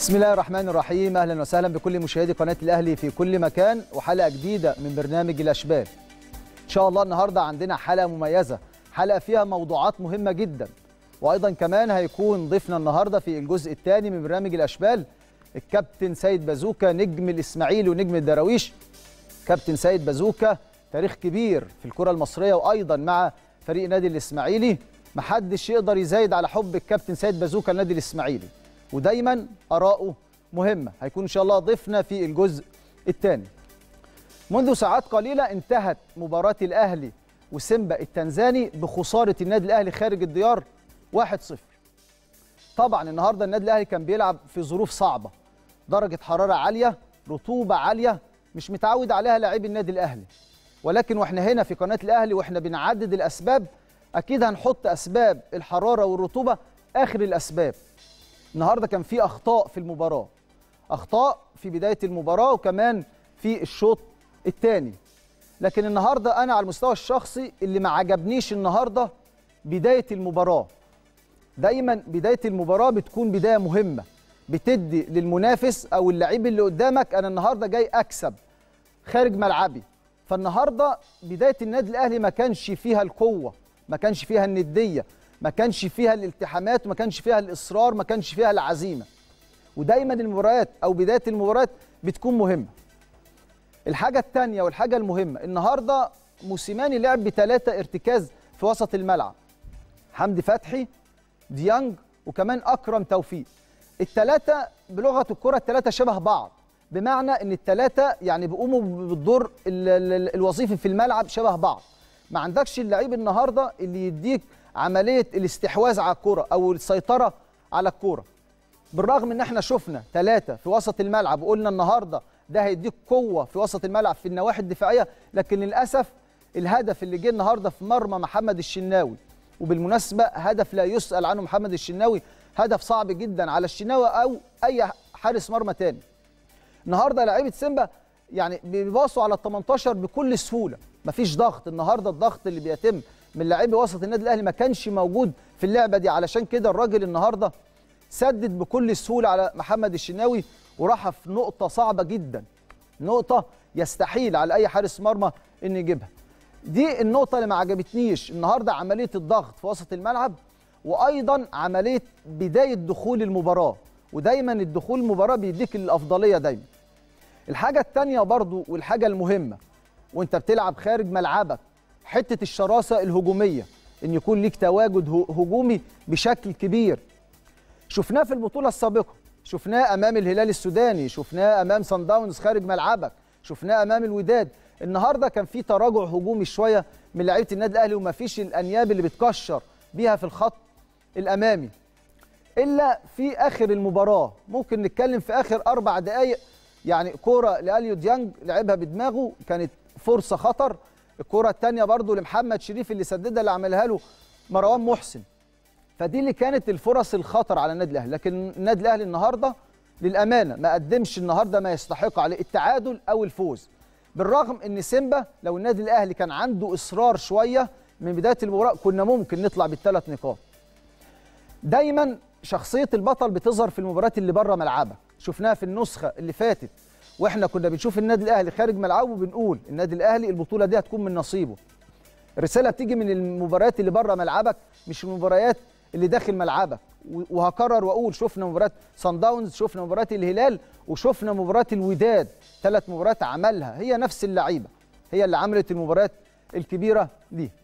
بسم الله الرحمن الرحيم اهلا وسهلا بكل مشاهدي قناه الاهلي في كل مكان وحلقه جديده من برنامج الاشبال ان شاء الله النهارده عندنا حلقه مميزه حلقه فيها موضوعات مهمه جدا وايضا كمان هيكون ضيفنا النهارده في الجزء الثاني من برنامج الاشبال الكابتن سيد بازوكا نجم الاسماعيلي ونجم الدراويش كابتن سيد بازوكا تاريخ كبير في الكره المصريه وايضا مع فريق نادي الاسماعيلي محدش يقدر يزايد على حب الكابتن سيد بازوكا النادي الاسماعيلي ودايما اراءه مهمه هيكون ان شاء الله ضيفنا في الجزء الثاني منذ ساعات قليله انتهت مباراه الاهلي وسيمبا التنزاني بخساره النادي الاهلي خارج الديار 1-0 طبعا النهارده النادي الاهلي كان بيلعب في ظروف صعبه درجه حراره عاليه رطوبه عاليه مش متعود عليها لاعبي النادي الاهلي ولكن واحنا هنا في قناه الاهلي واحنا بنعدد الاسباب اكيد هنحط اسباب الحراره والرطوبه اخر الاسباب النهارده كان في اخطاء في المباراه اخطاء في بدايه المباراه وكمان في الشوط الثاني لكن النهارده انا على المستوى الشخصي اللي ما عجبنيش النهارده بدايه المباراه دايما بدايه المباراه بتكون بدايه مهمه بتدي للمنافس او اللعيب اللي قدامك انا النهارده جاي اكسب خارج ملعبي فالنهارده بدايه النادي الاهلي ما كانش فيها القوه ما كانش فيها النديه ما كانش فيها الالتحامات ما كانش فيها الاصرار ما كانش فيها العزيمه ودايما المباريات او بدايه المباريات بتكون مهمه الحاجه الثانيه والحاجه المهمه النهارده موسيماني لعب بثلاثه ارتكاز في وسط الملعب حمدي فتحي ديانج وكمان اكرم توفيق الثلاثه بلغه الكره الثلاثه شبه بعض بمعنى ان الثلاثه يعني بيقوموا بالدور ال ال الوظيفي في الملعب شبه بعض ما عندكش اللعيب النهارده اللي يديك عمليه الاستحواذ على الكره او السيطره على الكره بالرغم ان احنا شفنا ثلاثه في وسط الملعب وقلنا النهارده ده هيديك قوه في وسط الملعب في النواحي الدفاعيه لكن للاسف الهدف اللي جه النهارده في مرمى محمد الشناوي وبالمناسبه هدف لا يسال عنه محمد الشناوي هدف صعب جدا على الشناوي او اي حارس مرمى تاني النهارده لعيبه سيمبا يعني بيباصوا على ال 18 بكل سهوله مفيش ضغط النهارده الضغط اللي بيتم من لاعبي وسط النادي الاهلي ما كانش موجود في اللعبه دي علشان كده الراجل النهارده سدد بكل سهوله على محمد الشناوي وراح في نقطه صعبه جدا نقطه يستحيل على اي حارس مرمى ان يجيبها دي النقطه اللي ما عجبتنيش النهارده عمليه الضغط في وسط الملعب وايضا عمليه بدايه دخول المباراه ودايما الدخول المباراه بيديك الافضليه دايما الحاجه الثانيه برضو والحاجه المهمه وانت بتلعب خارج ملعبك حته الشراسه الهجوميه ان يكون ليك تواجد هجومي بشكل كبير شفناه في البطوله السابقه شفناه امام الهلال السوداني شفناه امام سان داونز خارج ملعبك شفناه امام الوداد النهارده كان في تراجع هجومي شويه من لعيبه النادي الاهلي وما فيش الانياب اللي بتكشر بيها في الخط الامامي الا في اخر المباراه ممكن نتكلم في اخر اربع دقائق يعني كوره لاليو ديانج لعبها بدماغه كانت فرصه خطر الكره الثانيه برضو لمحمد شريف اللي سددها اللي عملها له مروان محسن فدي اللي كانت الفرص الخطر على النادي الاهلي لكن النادي الاهلي النهارده للامانه ما قدمش النهارده ما يستحق عليه التعادل او الفوز بالرغم ان سيمبا لو النادي الاهلي كان عنده اصرار شويه من بدايه المباراه كنا ممكن نطلع بالثلاث نقاط دايما شخصيه البطل بتظهر في المباريات اللي بره ملعبك شفناها في النسخه اللي فاتت واحنا كنا بنشوف النادي الاهلي خارج ملعبه وبنقول النادي الاهلي البطوله دي هتكون من نصيبه الرساله بتيجي من المباريات اللي بره ملعبك مش المباريات اللي داخل ملعبك وهكرر واقول شفنا مباراه سان داونز شفنا مباراه الهلال وشفنا مباراه الوداد ثلاث مباريات عملها هي نفس اللعيبه هي اللي عملت المباريات الكبيره دي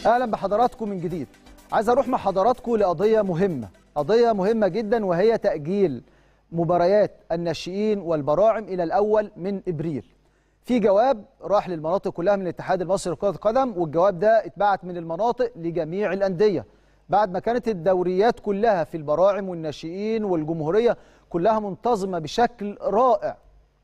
اهلا بحضراتكم من جديد عايز اروح مع حضراتكم لقضيه مهمه قضيه مهمه جدا وهي تاجيل مباريات الناشئين والبراعم الى الاول من ابريل في جواب راح للمناطق كلها من الاتحاد المصري لكره القدم والجواب ده اتبعت من المناطق لجميع الانديه بعد ما كانت الدوريات كلها في البراعم والناشئين والجمهوريه كلها منتظمه بشكل رائع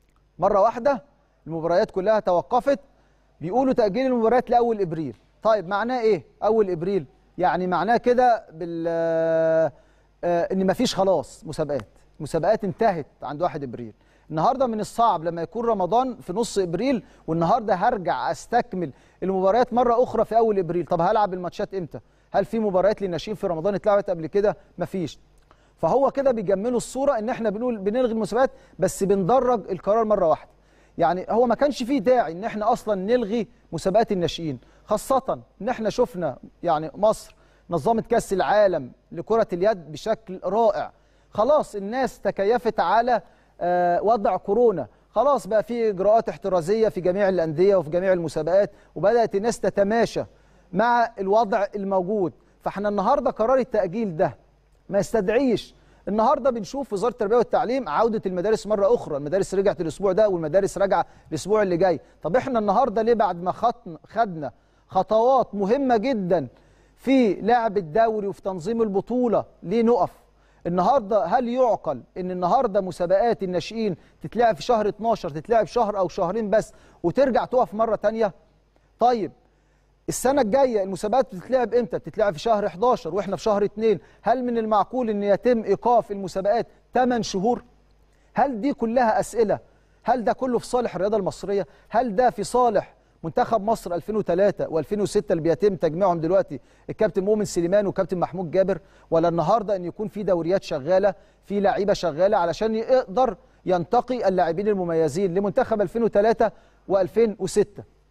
مره واحده المباريات كلها توقفت بيقولوا تاجيل المباريات لاول ابريل طيب معناه ايه اول ابريل يعني معناه كده بال آه، ان مفيش خلاص مسابقات مسابقات انتهت عند 1 ابريل النهارده من الصعب لما يكون رمضان في نص ابريل والنهارده هرجع استكمل المباريات مره اخرى في اول ابريل طب هلعب الماتشات امتى هل في مباريات للناشئين في رمضان اتلعبت قبل كده مفيش فهو كده بيجملوا الصوره ان احنا بنقول بنلغي المسابقات بس بندرج القرار مره واحده يعني هو ما كانش فيه داعي ان احنا اصلا نلغي مسابقات الناشئين خاصه ان احنا شفنا يعني مصر نظمت كاس العالم لكره اليد بشكل رائع خلاص الناس تكيفت على آه، وضع كورونا خلاص بقى في اجراءات احترازيه في جميع الانديه وفي جميع المسابقات وبدات الناس تتماشى مع الوضع الموجود فاحنا النهارده قرار التاجيل ده ما يستدعيش النهارده بنشوف وزاره التربيه والتعليم عوده المدارس مره اخرى المدارس رجعت الاسبوع ده والمدارس راجعه الاسبوع اللي جاي طب احنا النهارده ليه بعد ما خطن خدنا خطوات مهمه جدا في لعب الدوري وفي تنظيم البطوله ليه نقف النهارده هل يعقل ان النهارده مسابقات الناشئين تتلعب في شهر 12 تتلعب شهر او شهرين بس وترجع تقف مره تانية طيب السنه الجايه المسابقات بتتلعب امتى بتتلعب في شهر 11 واحنا في شهر 2 هل من المعقول ان يتم ايقاف المسابقات 8 شهور هل دي كلها اسئله هل ده كله في صالح الرياضه المصريه هل ده في صالح منتخب مصر 2003 و2006 اللي بيتم تجميعهم دلوقتي الكابتن مؤمن سليمان والكابتن محمود جابر ولا النهارده ان يكون في دوريات شغاله في لعيبه شغاله علشان يقدر ينتقي اللاعبين المميزين لمنتخب 2003 و2006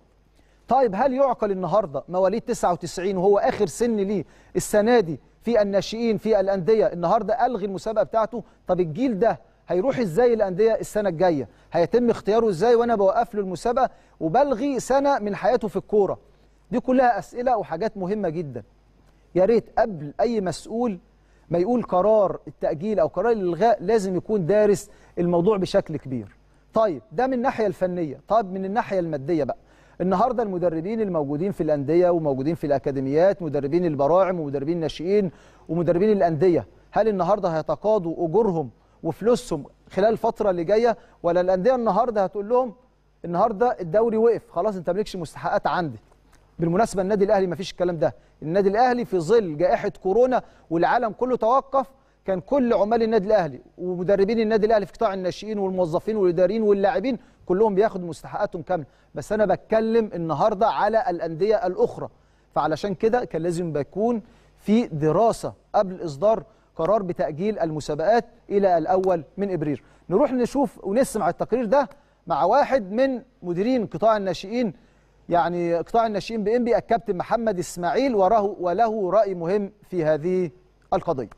طيب هل يعقل النهارده مواليد 99 وهو اخر سن ليه السنه دي في الناشئين في الانديه النهارده الغي المسابقه بتاعته طب الجيل ده هيروح ازاي الانديه السنه الجايه هيتم اختياره ازاي وانا بوقف له المسابقه وبلغي سنه من حياته في الكوره دي كلها اسئله وحاجات مهمه جدا يا ريت قبل اي مسؤول ما يقول قرار التاجيل او قرار الالغاء لازم يكون دارس الموضوع بشكل كبير طيب ده من الناحيه الفنيه طيب من الناحيه الماديه بقى النهارده المدربين الموجودين في الانديه وموجودين في الاكاديميات مدربين البراعم ومدربين الناشئين ومدربين الانديه هل النهارده هيتقاضوا اجورهم وفلوسهم خلال الفتره اللي جايه ولا الانديه النهارده هتقول لهم النهارده الدوري وقف خلاص انت مالكش مستحقات عندي بالمناسبه النادي الاهلي ما فيش الكلام ده النادي الاهلي في ظل جائحه كورونا والعالم كله توقف كان كل عمال النادي الاهلي ومدربين النادي الاهلي في قطاع الناشئين والموظفين والاداريين واللاعبين كلهم بياخدوا مستحقاتهم كامله بس انا بتكلم النهارده على الانديه الاخرى فعلشان كده كان لازم يكون في دراسه قبل اصدار قرار بتاجيل المسابقات الى الاول من ابريل نروح نشوف ونسمع التقرير ده مع واحد من مديرين قطاع الناشئين يعني قطاع الناشئين بإنبي الكابتن محمد اسماعيل وله وله راي مهم في هذه القضيه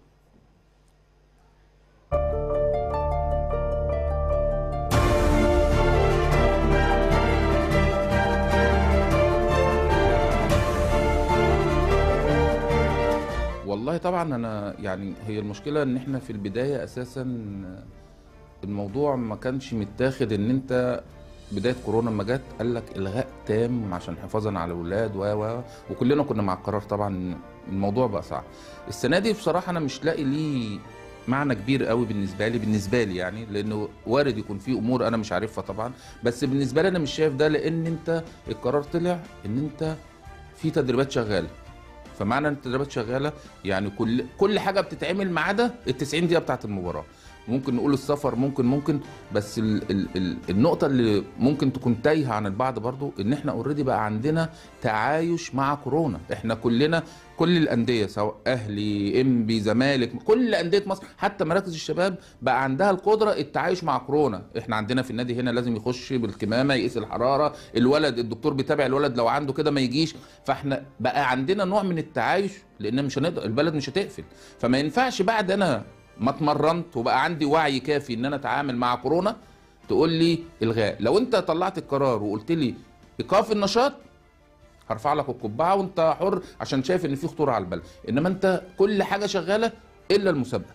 والله طبعا انا يعني هي المشكله ان احنا في البدايه اساسا الموضوع ما كانش متاخد ان انت بدايه كورونا لما جت قال لك الغاء تام عشان حفاظا على الاولاد و و وكلنا كنا مع القرار طبعا الموضوع بقى صعب السنه دي بصراحه انا مش لاقي ليه معنى كبير قوي بالنسبه لي بالنسبه لي يعني لانه وارد يكون في امور انا مش عارفها طبعا بس بالنسبه لي انا مش شايف ده لان انت القرار طلع ان انت في تدريبات شغاله فمعنى ان التدريبات شغاله يعني كل كل حاجه بتتعمل ما عدا ال 90 دقيقه بتاعه المباراه ممكن نقول السفر ممكن ممكن بس ال ال ال النقطه اللي ممكن تكون تايهه عن البعض برضو ان احنا اوريدي بقى عندنا تعايش مع كورونا احنا كلنا كل الانديه سواء اهلي انبي زمالك كل انديه مصر حتى مراكز الشباب بقى عندها القدره التعايش مع كورونا احنا عندنا في النادي هنا لازم يخش بالكمامه يقيس الحراره الولد الدكتور بيتابع الولد لو عنده كده ما يجيش فاحنا بقى عندنا نوع من التعايش لان مش هنقدر البلد مش هتقفل فما ينفعش بعد انا ما اتمرنت وبقى عندي وعي كافي ان انا اتعامل مع كورونا تقول لي الغاء لو انت طلعت القرار وقلت لي ايقاف النشاط هرفع لك القبعه وانت حر عشان شايف ان في خطوره على البلد انما انت كل حاجه شغاله الا المسابقه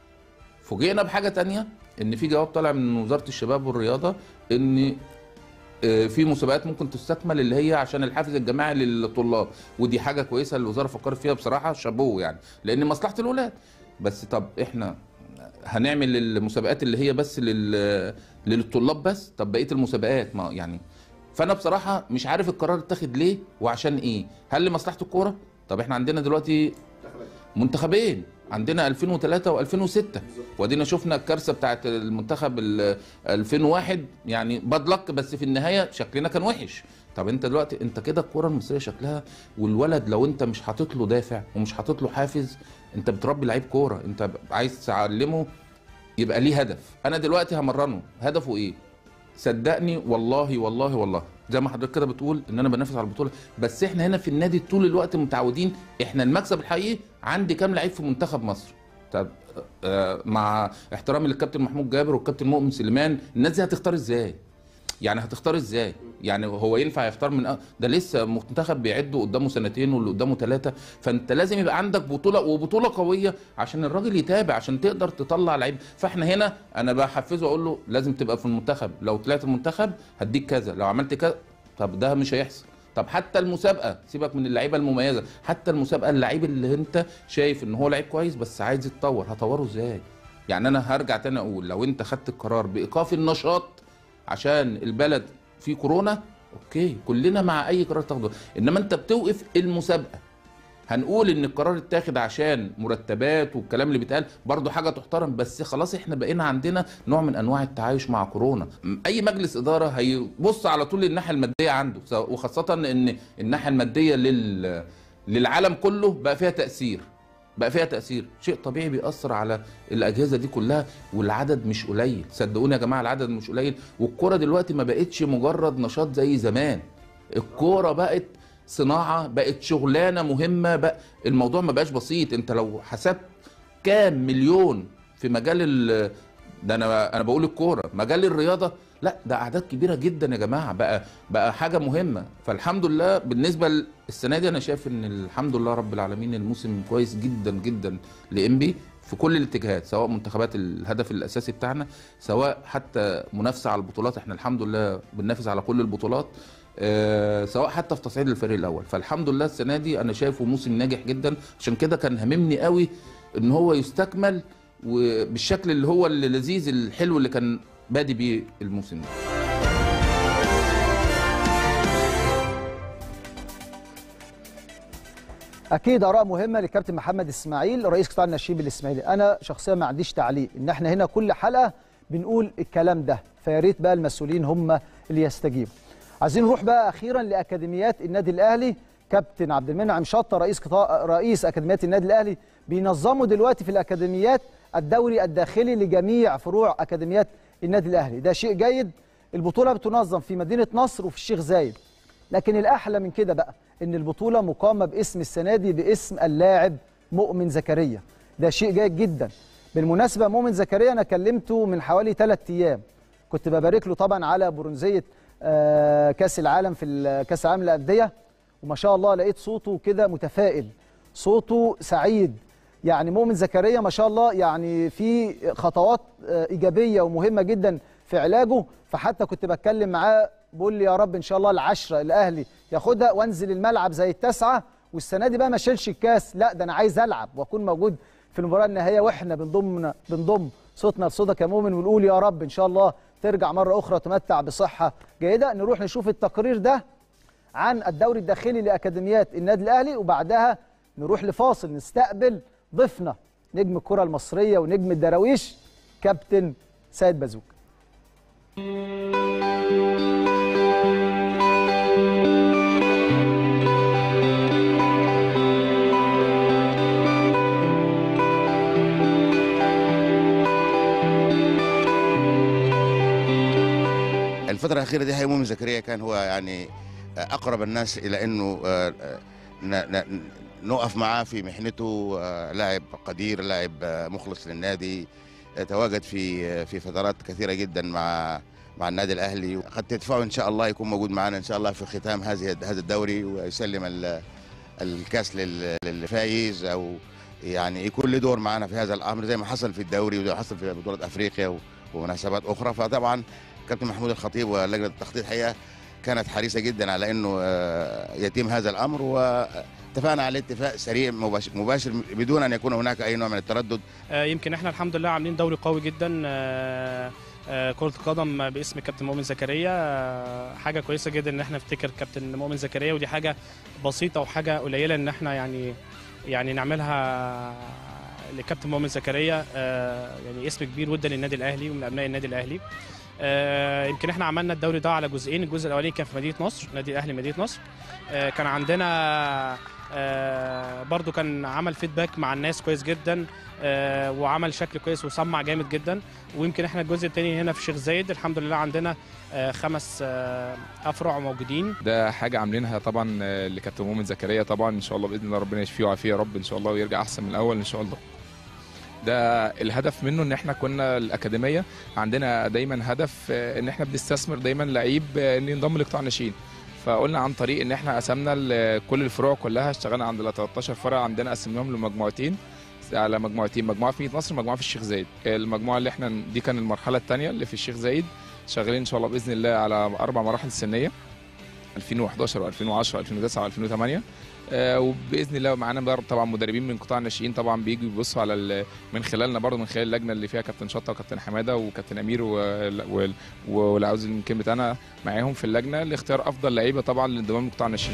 فوجئنا بحاجه تانية ان في جواب طالع من وزاره الشباب والرياضه ان آه، في مسابقات ممكن تستكمل اللي هي عشان الحافز الجماعي للطلاب ودي حاجه كويسه اللي الوزاره فكرت فيها بصراحه شابوه يعني لان مصلحه الاولاد بس طب احنا هنعمل المسابقات اللي هي بس لل... للطلاب بس طب بقيه المسابقات ما يعني فانا بصراحه مش عارف القرار اتاخد ليه وعشان ايه هل لمصلحه الكوره طب احنا عندنا دلوقتي منتخبين عندنا 2003 و2006 وادينا شفنا الكارثه بتاعت المنتخب ال 2001 يعني باد لك بس في النهايه شكلنا كان وحش طب انت دلوقتي انت كده الكره المصريه شكلها والولد لو انت مش حاطط له دافع ومش حاطط له حافز انت بتربي لعيب كوره انت عايز تعلمه يبقى ليه هدف انا دلوقتي همرنه هدفه ايه صدقني والله والله والله زي ما حضرتك كده بتقول ان انا بنافس على البطوله بس احنا هنا في النادي طول الوقت متعودين احنا المكسب الحقيقي عندي كام لعيب في منتخب مصر طب آه، مع احترامي للكابتن محمود جابر والكابتن مؤمن سليمان الناس دي هتختار ازاي يعني هتختار ازاي يعني هو ينفع يختار من أ- ده لسه منتخب بيعدوا قدامه سنتين واللي قدامه ثلاثه فانت لازم يبقى عندك بطوله وبطوله قويه عشان الراجل يتابع عشان تقدر تطلع لعيب فاحنا هنا انا بحفزه اقول له لازم تبقى في المنتخب لو طلعت المنتخب هديك كذا لو عملت كذا طب ده مش هيحصل طب حتى المسابقه سيبك من اللعيبه المميزه حتى المسابقه اللعيب اللي انت شايف ان هو لعيب كويس بس عايز يتطور هطوره ازاي يعني انا هرجع تاني اقول لو انت خدت القرار بايقاف النشاط عشان البلد فيه كورونا اوكي كلنا مع اي قرار تاخده انما انت بتوقف المسابقه هنقول ان القرار اتاخد عشان مرتبات والكلام اللي بيتقال برضه حاجه تحترم بس خلاص احنا بقينا عندنا نوع من انواع التعايش مع كورونا م- اي مجلس اداره هيبص على طول الناحيه الماديه عنده س- وخاصه ان الناحيه الماديه لل للعالم كله بقى فيها تاثير بقى فيها تاثير شيء طبيعي بيأثر على الاجهزه دي كلها والعدد مش قليل صدقوني يا جماعه العدد مش قليل والكوره دلوقتي ما بقتش مجرد نشاط زي زمان الكوره بقت صناعه بقت شغلانه مهمه بقى الموضوع ما بقاش بسيط انت لو حسبت كام مليون في مجال ال ده انا انا بقول الكوره مجال الرياضه لا ده اعداد كبيره جدا يا جماعه بقى بقى حاجه مهمه فالحمد لله بالنسبه للسنه دي انا شايف ان الحمد لله رب العالمين الموسم كويس جدا جدا لانبي في كل الاتجاهات سواء منتخبات الهدف الاساسي بتاعنا سواء حتى منافسه على البطولات احنا الحمد لله بننافس على كل البطولات آه، سواء حتى في تصعيد الفريق الاول فالحمد لله السنه دي انا شايفه موسم ناجح جدا عشان كده كان هاممني قوي ان هو يستكمل وبالشكل اللي هو اللذيذ الحلو اللي كان بادي بيه الموسم ده اكيد اراء مهمه للكابتن محمد اسماعيل رئيس قطاع الناشئين بالاسماعيلي انا شخصيا ما عنديش تعليق ان احنا هنا كل حلقه بنقول الكلام ده فيا ريت بقى المسؤولين هم اللي يستجيبوا عايزين نروح بقى اخيرا لاكاديميات النادي الاهلي كابتن عبد المنعم شطه رئيس قطاع رئيس اكاديميات النادي الاهلي بينظموا دلوقتي في الاكاديميات الدوري الداخلي لجميع فروع اكاديميات النادي الاهلي ده شيء جيد البطوله بتنظم في مدينه نصر وفي الشيخ زايد لكن الاحلى من كده بقى ان البطوله مقامه باسم السنه دي باسم اللاعب مؤمن زكريا ده شيء جيد جدا بالمناسبه مؤمن زكريا انا كلمته من حوالي ثلاث ايام كنت ببارك له طبعا على برونزيه آه، كاس العالم في ال- كاس العالم للانديه وما شاء الله لقيت صوته كده متفائل صوته سعيد يعني مؤمن زكريا ما شاء الله يعني في خطوات آه، ايجابيه ومهمه جدا في علاجه فحتى كنت بتكلم معاه بقول لي يا رب ان شاء الله العشره الاهلي ياخدها وانزل الملعب زي التاسعه والسنه دي بقى ما اشيلش الكاس لا ده انا عايز العب واكون موجود في المباراه النهائيه واحنا بنضم بنضم صوتنا لصوتك يا مؤمن ونقول يا رب ان شاء الله ترجع مره اخرى تمتع بصحه جيده نروح نشوف التقرير ده عن الدوري الداخلي لاكاديميات النادي الاهلي وبعدها نروح لفاصل نستقبل ضيفنا نجم الكره المصريه ونجم الدراويش كابتن سيد بازوك الفترة الأخيرة دي هي مؤمن زكريا كان هو يعني أقرب الناس إلى إنه آه، ن- ن- نقف معاه في محنته آه، لاعب قدير لاعب آه، مخلص للنادي آه، تواجد في آه، في فترات كثيرة جدا مع مع النادي الاهلي قد تدفعه ان شاء الله يكون موجود معنا ان شاء الله في ختام هذه هذا الدوري ويسلم ال- الكاس لل- للفايز او يعني يكون له دور معنا في هذا الامر زي ما حصل في الدوري وزي ما حصل في بطوله افريقيا و- ومناسبات اخرى فطبعا كابتن محمود الخطيب ولجنه التخطيط حقيقه كانت حريصه جدا على انه آه، يتم هذا الامر واتفقنا على اتفاق سريع مباشر, مباشر بدون ان يكون هناك اي نوع من التردد آه، يمكن احنا الحمد لله عاملين دوري قوي جدا آه، آه، كرة القدم باسم كابتن مؤمن زكريا آه، حاجة كويسة جدا ان احنا نفتكر كابتن مؤمن زكريا ودي حاجة بسيطة وحاجة قليلة ان احنا يعني يعني نعملها لكابتن مؤمن زكريا آه، يعني اسم كبير ودا للنادي الاهلي ومن ابناء النادي الاهلي آه، يمكن احنا عملنا الدوري ده على جزئين الجزء الاولاني كان في مدينه نصر نادي الاهلي مدينه نصر آه، كان عندنا آه، برضو كان عمل فيدباك مع الناس كويس جدا آه، وعمل شكل كويس وسمع جامد جدا ويمكن احنا الجزء الثاني هنا في الشيخ زايد الحمد لله عندنا آه، خمس آه، افرع موجودين ده حاجه عاملينها طبعا آه، لكابتن مؤمن زكريا طبعا ان شاء الله باذن الله ربنا يشفيه ويعافيه يا رب ان شاء الله ويرجع احسن من الاول ان شاء الله ده الهدف منه ان احنا كنا الاكاديميه عندنا دايما هدف آه، ان احنا بنستثمر دايما لعيب آه، ان ينضم لقطاع الناشئين فقلنا عن طريق ان احنا قسمنا ال- كل الفروع كلها اشتغلنا عند ال 13 فرع عندنا قسمناهم لمجموعتين على مجموعتين مجموعه في مدينه نصر مجموعه في الشيخ زايد المجموعه اللي احنا دي كان المرحله الثانيه اللي في الشيخ زايد شغالين ان شاء الله باذن الله على اربع مراحل سنيه 2011 و2010 و2009 و2008 آه وباذن الله معانا بقى طبعا مدربين من قطاع الناشئين طبعا بيجوا يبصوا على ال- من خلالنا برضه من خلال اللجنه اللي فيها كابتن شطه وكابتن حماده وكابتن امير و- و- واللي عاوز يمكن بتاعنا معاهم في اللجنه لاختيار افضل لعيبه طبعا للانضمام لقطاع الناشئين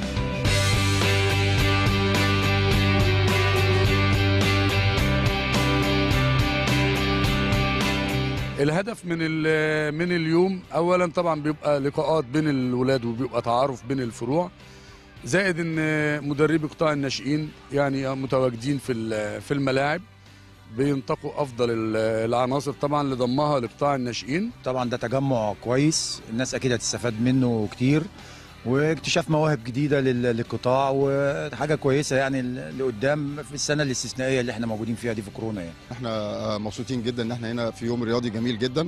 الهدف من ال- من اليوم اولا طبعا بيبقى لقاءات بين الولاد وبيبقى تعارف بين الفروع زائد ان مدربي قطاع الناشئين يعني متواجدين في ال- في الملاعب بينتقوا افضل ال- العناصر طبعا لضمها لقطاع الناشئين طبعا ده تجمع كويس الناس اكيد هتستفاد منه كتير واكتشاف مواهب جديده لل- للقطاع وحاجه كويسه يعني ل- لقدام في السنه الاستثنائيه اللي احنا موجودين فيها دي في كورونا يعني احنا آه، مبسوطين جدا ان احنا هنا في يوم رياضي جميل جدا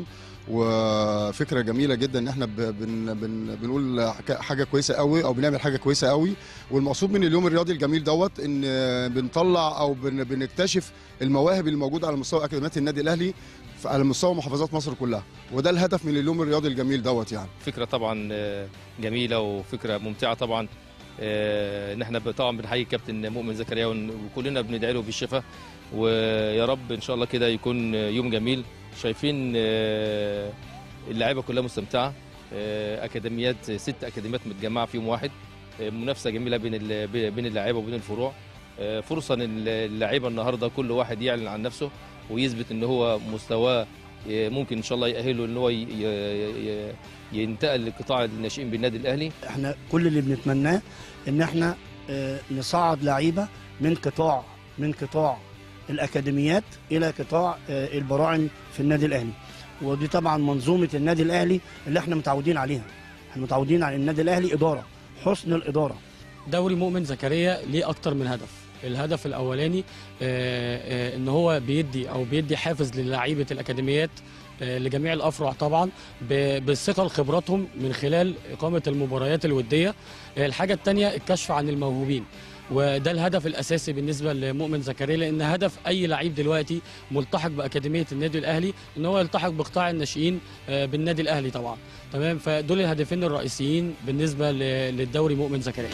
وفكره جميله جدا ان احنا ب- بن بن بنقول ح- حاجه كويسه قوي او بنعمل حاجه كويسه قوي والمقصود من اليوم الرياضي الجميل دوت ان آه، بنطلع او بن بنكتشف المواهب اللي موجوده على مستوى اكاديميات النادي الاهلي ف- على مستوى محافظات مصر كلها وده الهدف من اليوم الرياضي الجميل دوت يعني فكره طبعا آه، جميله وفكره ممتعه طبعا آه، ان احنا ب- طبعا بنحيي الكابتن مؤمن زكريا ون- وكلنا بندعي له بالشفاء ويا رب ان شاء الله كده يكون يوم جميل شايفين آه، اللعيبه كلها مستمتعه آه، اكاديميات ست اكاديميات متجمعه في يوم واحد آه، منافسه جميله بين ال- بين اللعيبه وبين الفروع آه، فرصه ان اللعيبه النهارده كل واحد يعلن عن نفسه ويثبت ان هو مستواه آه، ممكن ان شاء الله يأهله ان هو ي- ي- ي- ينتقل لقطاع الناشئين بالنادي الاهلي احنا كل اللي بنتمناه ان احنا آه، نصعد لعيبه من قطاع من قطاع الاكاديميات الى قطاع آه، البراعم في النادي الاهلي ودي طبعا منظومه النادي الاهلي اللي احنا متعودين عليها احنا متعودين على النادي الاهلي اداره حسن الاداره دوري مؤمن زكريا ليه اكتر من هدف الهدف الاولاني آه، آه، ان هو بيدي او بيدي حافز للاعيبه الاكاديميات آه، لجميع الافرع طبعا ب- بالثقه لخبراتهم من خلال اقامه المباريات الوديه آه، الحاجه الثانيه الكشف عن الموهوبين وده الهدف الاساسي بالنسبه لمؤمن زكريا لان هدف اي لعيب دلوقتي ملتحق باكاديميه النادي الاهلي ان هو يلتحق بقطاع الناشئين آه، بالنادي الاهلي طبعا تمام فدول الهدفين الرئيسيين بالنسبه ل- للدوري مؤمن زكريا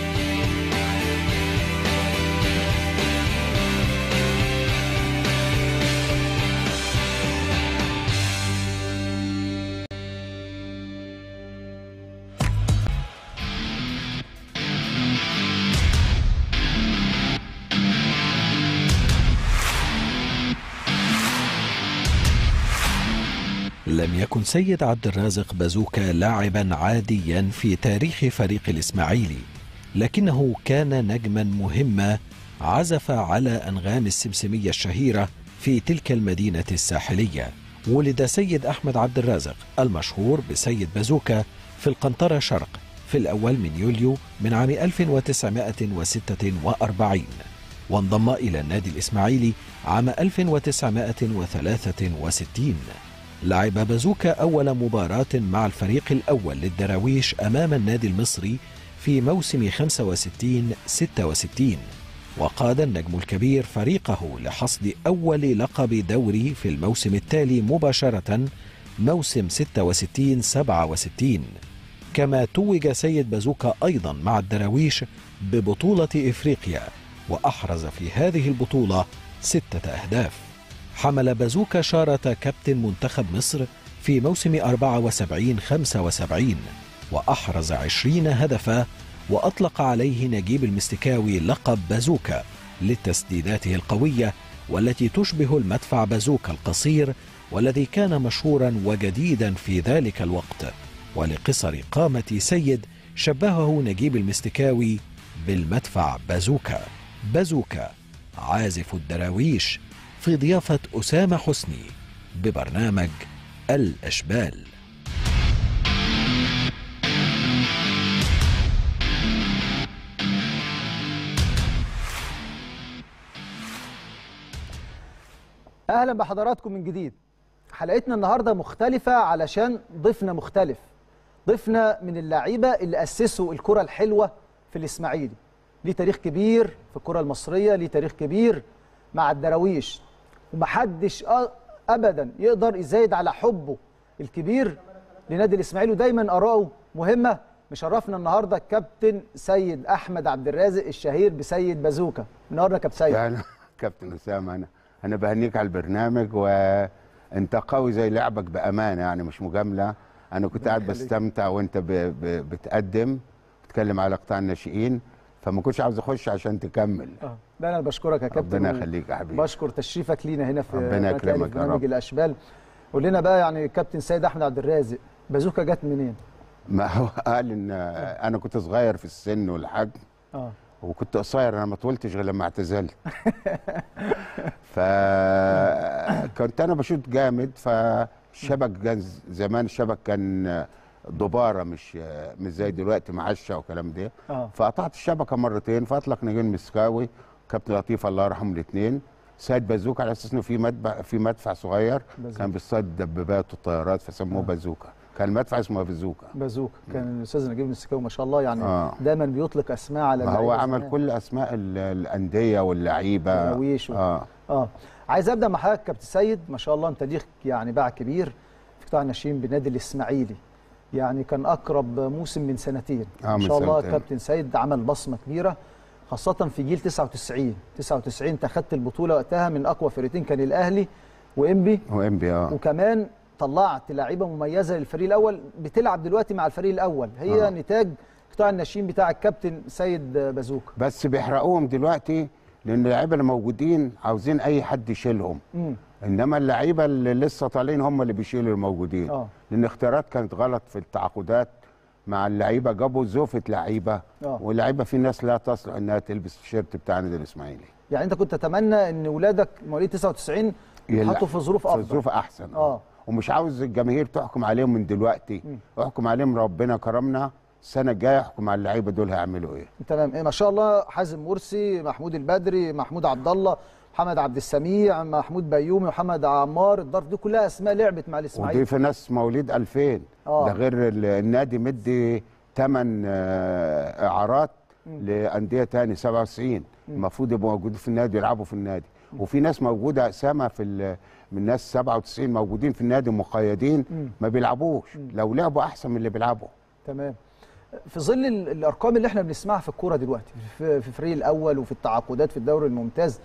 لم يكن سيد عبد الرازق بازوكا لاعبا عاديا في تاريخ فريق الإسماعيلي لكنه كان نجما مهما عزف على أنغام السمسمية الشهيرة في تلك المدينة الساحلية ولد سيد أحمد عبد الرازق المشهور بسيد بازوكا في القنطرة شرق في الأول من يوليو من عام 1946 وانضم إلى النادي الإسماعيلي عام 1963 لعب بازوكا أول مباراة مع الفريق الأول للدراويش أمام النادي المصري في موسم 65-66 وقاد النجم الكبير فريقه لحصد أول لقب دوري في الموسم التالي مباشرة موسم 66-67 كما توج سيد بازوكا أيضا مع الدراويش ببطولة إفريقيا وأحرز في هذه البطولة ستة أهداف حمل بازوكا شارة كابتن منتخب مصر في موسم 74-75 وأحرز 20 هدفا وأطلق عليه نجيب المستكاوي لقب بازوكا لتسديداته القوية والتي تشبه المدفع بازوكا القصير والذي كان مشهورا وجديدا في ذلك الوقت ولقصر قامة سيد شبهه نجيب المستكاوي بالمدفع بازوكا بازوكا عازف الدراويش في ضيافة أسامة حسني ببرنامج الأشبال اهلا بحضراتكم من جديد حلقتنا النهارده مختلفه علشان ضيفنا مختلف ضيفنا من اللعيبه اللي اسسوا الكره الحلوه في الاسماعيلي ليه تاريخ كبير في الكره المصريه ليه تاريخ كبير مع الدراويش ومحدش أ- ابدا يقدر يزايد على حبه الكبير لنادي الاسماعيلي ودايما اراءه مهمه مشرفنا النهارده الكابتن سيد احمد عبد الرازق الشهير بسيد بازوكا النهارده كابتن سيد يعني كابتن اسامه انا انا بهنيك على البرنامج وانت قوي زي لعبك بامانه يعني مش مجامله انا كنت قاعد يخليك. بستمتع وانت ب... ب... بتقدم بتتكلم على قطاع الناشئين فما كنتش عاوز اخش عشان تكمل اه لا انا بشكرك يا كابتن ربنا و- يخليك يا حبيبي بشكر تشريفك لينا هنا في ربنا قناة الأهلي يكرمك في يا برنامج رب. الاشبال قول لنا بقى يعني كابتن سيد احمد عبد الرازق بازوكا جت منين؟ ما هو قال ان انا كنت صغير في السن والحجم اه وكنت قصير انا ما طولتش غير لما اعتزلت فكنت انا بشوط جامد فالشبك كان ز- زمان الشبك كان دباره مش مش زي دلوقتي معشه وكلام ده اه فقطعت الشبكه مرتين فاطلق نجيب مسكاوي كابتن لطيف الله يرحمه الاثنين سيد بازوكا على اساس انه في مدفع في مدفع صغير بازوكا. كان بيصطاد الدبابات والطيارات فسموه آه. بازوكا كان المدفع اسمه بازوكا بازوكا كان الاستاذ نجيب السكاوي ما شاء الله يعني آه. دايما بيطلق اسماء على ما هو اللعيبة عمل زمان. كل اسماء ال- الانديه واللعيبه الدراويش و- اه اه عايز ابدا مع حضرتك كابتن سيد ما شاء الله انت ليك يعني باع كبير في قطاع الناشئين بالنادي الاسماعيلي يعني كان اقرب موسم من سنتين آه، ما من شاء الله سنتين. كابتن سيد عمل بصمه كبيره خاصه في جيل 99 99 انت خدت البطوله وقتها من اقوى فرقتين كان الاهلي وانبي وانبي اه وكمان طلعت لعيبه مميزه للفريق الاول بتلعب دلوقتي مع الفريق الاول هي آه. نتاج قطاع الناشئين بتاع الكابتن سيد بازوكا بس بيحرقوهم دلوقتي لان اللعيبه اللي موجودين عاوزين اي حد يشيلهم امم انما اللعيبه اللي لسه طالعين هم اللي بيشيلوا الموجودين اه لان اختيارات كانت غلط في التعاقدات مع اللعيبه جابوا زوفه لعيبه اه واللعيبه في ناس لا تصلح انها تلبس التيشيرت بتاع النادي الاسماعيلي يعني انت كنت تتمنى ان ولادك مواليد 99 يلا- يتحطوا في ظروف في افضل ظروف احسن اه ومش عاوز الجماهير تحكم عليهم من دلوقتي مم. احكم عليهم ربنا كرمنا السنه الجايه احكم على اللعيبه دول هيعملوا ايه تمام إيه ما شاء الله حازم مرسي محمود البدري محمود عبد الله محمد عبد السميع محمود بيومي محمد عمار الضرب دي كلها اسماء لعبت مع الاسماعيلي ودي في ناس مواليد 2000 آه. ده غير ال- النادي مدي ثمان اعارات مم. لانديه تاني 97 المفروض يبقوا موجودين في النادي يلعبوا في النادي وفي ناس موجوده اسامه في ال- من ناس 97 موجودين في النادي مقيدين مم. ما بيلعبوش مم. لو لعبوا احسن من اللي بيلعبوا تمام في ظل ال- الارقام اللي احنا بنسمعها في الكوره دلوقتي في في الفريق الاول وفي التعاقدات في الدوري الممتاز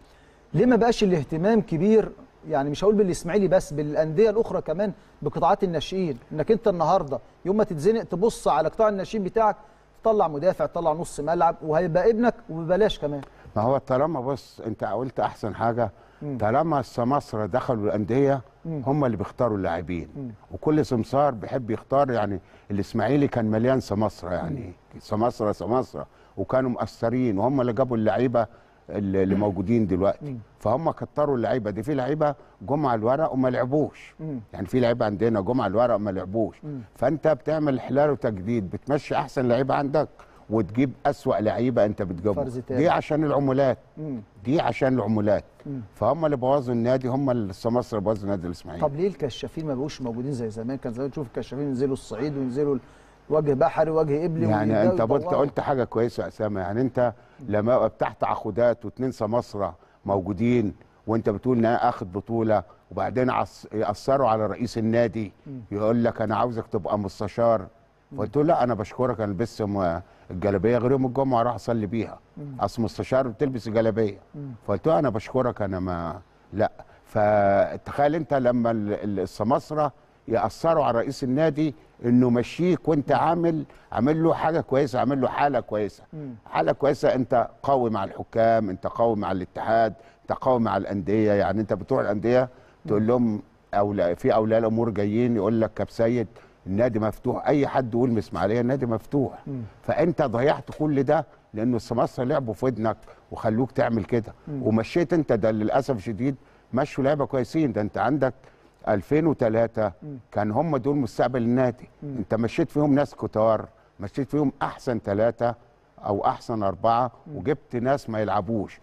ليه ما بقاش الاهتمام كبير يعني مش هقول بالاسماعيلي بس بالانديه الاخرى كمان بقطاعات الناشئين انك انت النهارده يوم ما تتزنق تبص على قطاع الناشئين بتاعك تطلع مدافع تطلع نص ملعب وهيبقى ابنك وببلاش كمان ما هو طالما بص انت قلت احسن حاجه مم. طالما السماسره دخلوا الانديه مم. هم اللي بيختاروا اللاعبين مم. وكل سمسار بيحب يختار يعني الاسماعيلي كان مليان سماسره يعني سماسره سماسره وكانوا مؤثرين وهم اللي جابوا اللعيبه اللي اللي موجودين دلوقتي مم. فهم كتروا اللعيبه دي في لعيبه جم على الورق وما لعبوش مم. يعني في لعيبه عندنا جم على الورق وما لعبوش مم. فانت بتعمل حلال وتجديد بتمشي احسن لعيبه عندك وتجيب اسوا لعيبه انت بتجيبهم فرز تاني. دي عشان العمولات مم. دي عشان العمولات مم. فهم اللي بوظوا النادي هم اللي السماسره بوظوا النادي الاسماعيلي طب ليه الكشافين ما بقوش موجودين زي زمان كان زمان تشوف الكشافين ينزلوا الصعيد وينزلوا وجه بحري وجه قبلي يعني ويبدأوا انت قلت يدوروا. قلت حاجه كويسه يا اسامه يعني انت لما يبقى بتاع تعاقدات واثنين سماسره موجودين وانت بتقول ان انا اخد بطوله وبعدين عص- ياثروا على رئيس النادي يقول لك انا عاوزك تبقى مستشار فقلت له لا انا بشكرك انا لبست م- الجلابيه غير يوم الجمعه راح اصلي بيها اصل مستشار بتلبس الجلابيه فقلت له انا بشكرك انا ما لا فتخيل انت لما ال- ال- السماسره ياثروا على رئيس النادي انه مشيك وانت عامل عامل له حاجه كويسه عامل له حاله كويسه حاله كويسه انت قوي مع الحكام انت قوي مع الاتحاد انت قوي مع الانديه يعني انت بتروح الانديه تقول لهم أولا في اولياء الامور جايين يقول لك كاب سيد النادي مفتوح اي حد يقول من اسماعيليه النادي مفتوح فانت ضيعت كل ده لانه السماسره لعبوا في ودنك وخلوك تعمل كده ومشيت انت ده للاسف الشديد مشوا لعيبه كويسين ده انت عندك 2003 كان هم دول مستقبل النادي انت مشيت فيهم ناس كتار مشيت فيهم احسن ثلاثه او احسن اربعه وجبت ناس ما يلعبوش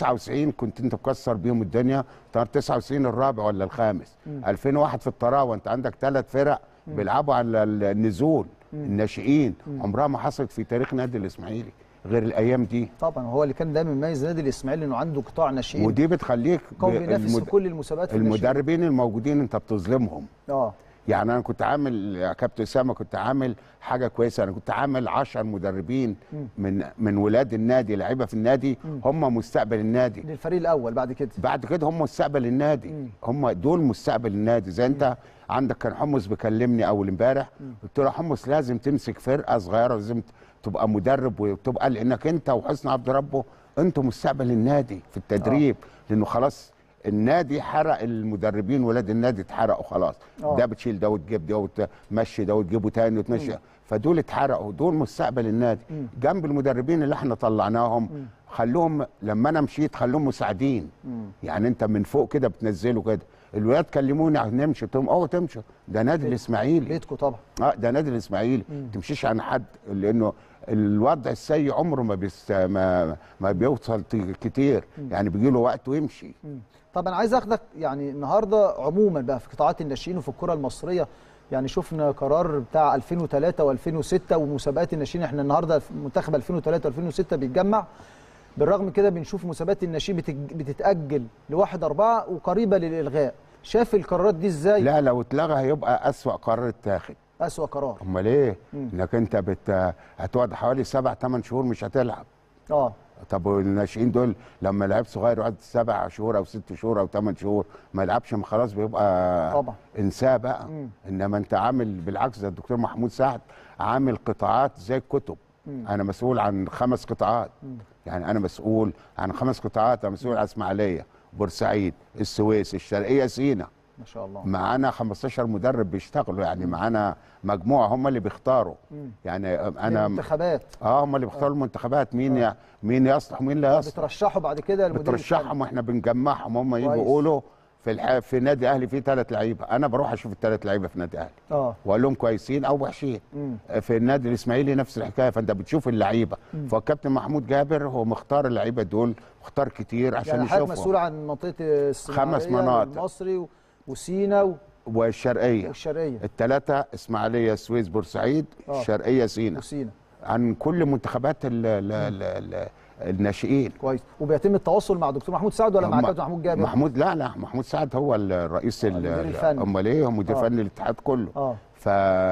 99 كنت انت مكسر بيهم الدنيا طار 99 الرابع ولا الخامس 2001 في الطراوه انت عندك ثلاث فرق بيلعبوا على النزول الناشئين عمرها ما حصلت في تاريخ نادي الاسماعيلي غير الايام دي طبعا هو اللي كان دايما مميز النادي الاسماعيلي انه عنده قطاع ناشئين ودي بتخليك قوي ب- بينافس في المد- كل المسابقات في الناشئين. المدربين الموجودين انت بتظلمهم اه يعني انا كنت عامل يا كابتن اسامه كنت عامل حاجه كويسه انا كنت عامل 10 مدربين من من ولاد النادي لعيبه في النادي هم مستقبل النادي للفريق الاول بعد كده بعد كده هم مستقبل النادي هم دول مستقبل النادي زي انت عندك كان حمص بيكلمني اول امبارح قلت له حمص لازم تمسك فرقه صغيره لازم تبقى مدرب وتبقى لانك انت وحسن عبد ربه انتوا مستقبل النادي في التدريب لانه خلاص النادي حرق المدربين ولاد النادي اتحرقوا خلاص آه. ده بتشيل ده وتجيب ده وتمشي ده وتجيبه تاني وتمشي فدول اتحرقوا دول مستقبل النادي جنب المدربين اللي احنا طلعناهم خلوهم لما انا مشيت خلوهم مساعدين يعني انت من فوق كده بتنزله كده الولاد كلموني عشان نمشي قلت لهم اه تمشوا ده نادي الاسماعيلي بيتكم طبعا اه ده نادي الاسماعيلي ما تمشيش عن حد لانه الوضع السيء عمره ما بيست ما ما بيوصل ت- كتير يعني بيجي له وقت ويمشي طب انا عايز اخدك يعني النهارده عموما بقى في قطاعات الناشئين وفي الكره المصريه يعني شفنا قرار بتاع 2003 و2006 ومسابقات الناشئين احنا النهارده في منتخب 2003 و2006 بيتجمع بالرغم من كده بنشوف مسابقات الناشئين بتج- بتتاجل لواحد أربعة وقريبه للالغاء شاف القرارات دي ازاي لا لو اتلغى هيبقى اسوأ قرار اتاخد اسوا قرار امال ايه مم. انك انت بت... هتقعد حوالي سبع ثمان شهور مش هتلعب اه طب والناشئين دول لما لعيب صغير يقعد سبع شهور او ست شهور او ثمان شهور ما يلعبش ما خلاص بيبقى طبعا. انساه بقى مم. انما انت عامل بالعكس ده الدكتور محمود سعد عامل قطاعات زي الكتب مم. انا مسؤول عن خمس قطاعات يعني انا مسؤول عن خمس قطاعات انا مسؤول عن اسماعيليه بورسعيد السويس الشرقيه سينا ما شاء الله معانا 15 مدرب بيشتغلوا يعني معانا مجموعه هم اللي بيختاروا مم. يعني انا منتخبات اه هم اللي بيختاروا المنتخبات مين ي... مين يصلح ومين لا يصلح بترشحوا بعد كده المدير بترشحهم واحنا بنجمعهم هم يجوا كويس. يقولوا في الح... في نادي اهلي في ثلاث لعيبه انا بروح اشوف الثلاث لعيبه في نادي اهلي اه واقول لهم كويسين او وحشين مم. في النادي الاسماعيلي نفس الحكايه فانت بتشوف اللعيبه فالكابتن محمود جابر هو مختار اللعيبه دول مختار كتير عشان يعني حضرتك يشوفهم مسؤول عن منطقه الصناعيه خمس مناطق. المصري و- وسينا و- والشرقيه والشرقيه الثلاثه اسماعيليه السويس بورسعيد آه. الشرقيه سينا وسينا عن كل منتخبات ال ال ال ال الناشئين كويس وبيتم التوصل مع دكتور محمود سعد ولا مع هم- كابتن محمود جابر محمود لا لا محمود سعد هو الرئيس ال- المدير الفني. امال ايه هو مدير آه. فني الاتحاد كله اه ف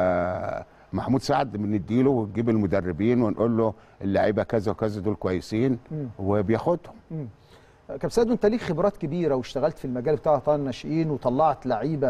محمود سعد بنديله ونجيب المدربين ونقول له اللعيبه كذا وكذا دول كويسين مم. وبياخدهم كابتن سيد انت ليك خبرات كبيره واشتغلت في المجال بتاع قطاع الناشئين وطلعت لعيبه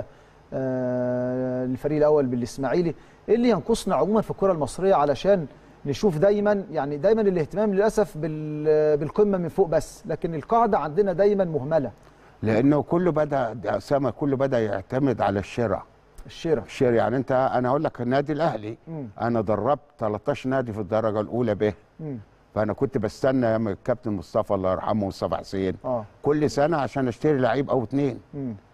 آه للفريق الاول بالاسماعيلي ايه اللي ينقصنا عموما في الكره المصريه علشان نشوف دايما يعني دايما الاهتمام للاسف بال- بالقمه من فوق بس لكن القاعده عندنا دايما مهمله لانه كله بدا ده اسامه كله بدا يعتمد على الشراء الشراء الشراء يعني انت انا هقول لك النادي الاهلي مم. انا دربت 13 نادي في الدرجه الاولى به مم. فانا كنت بستنى يا الكابتن مصطفى الله يرحمه مصطفى حسين اه كل سنه عشان اشتري لعيب او اتنين مم.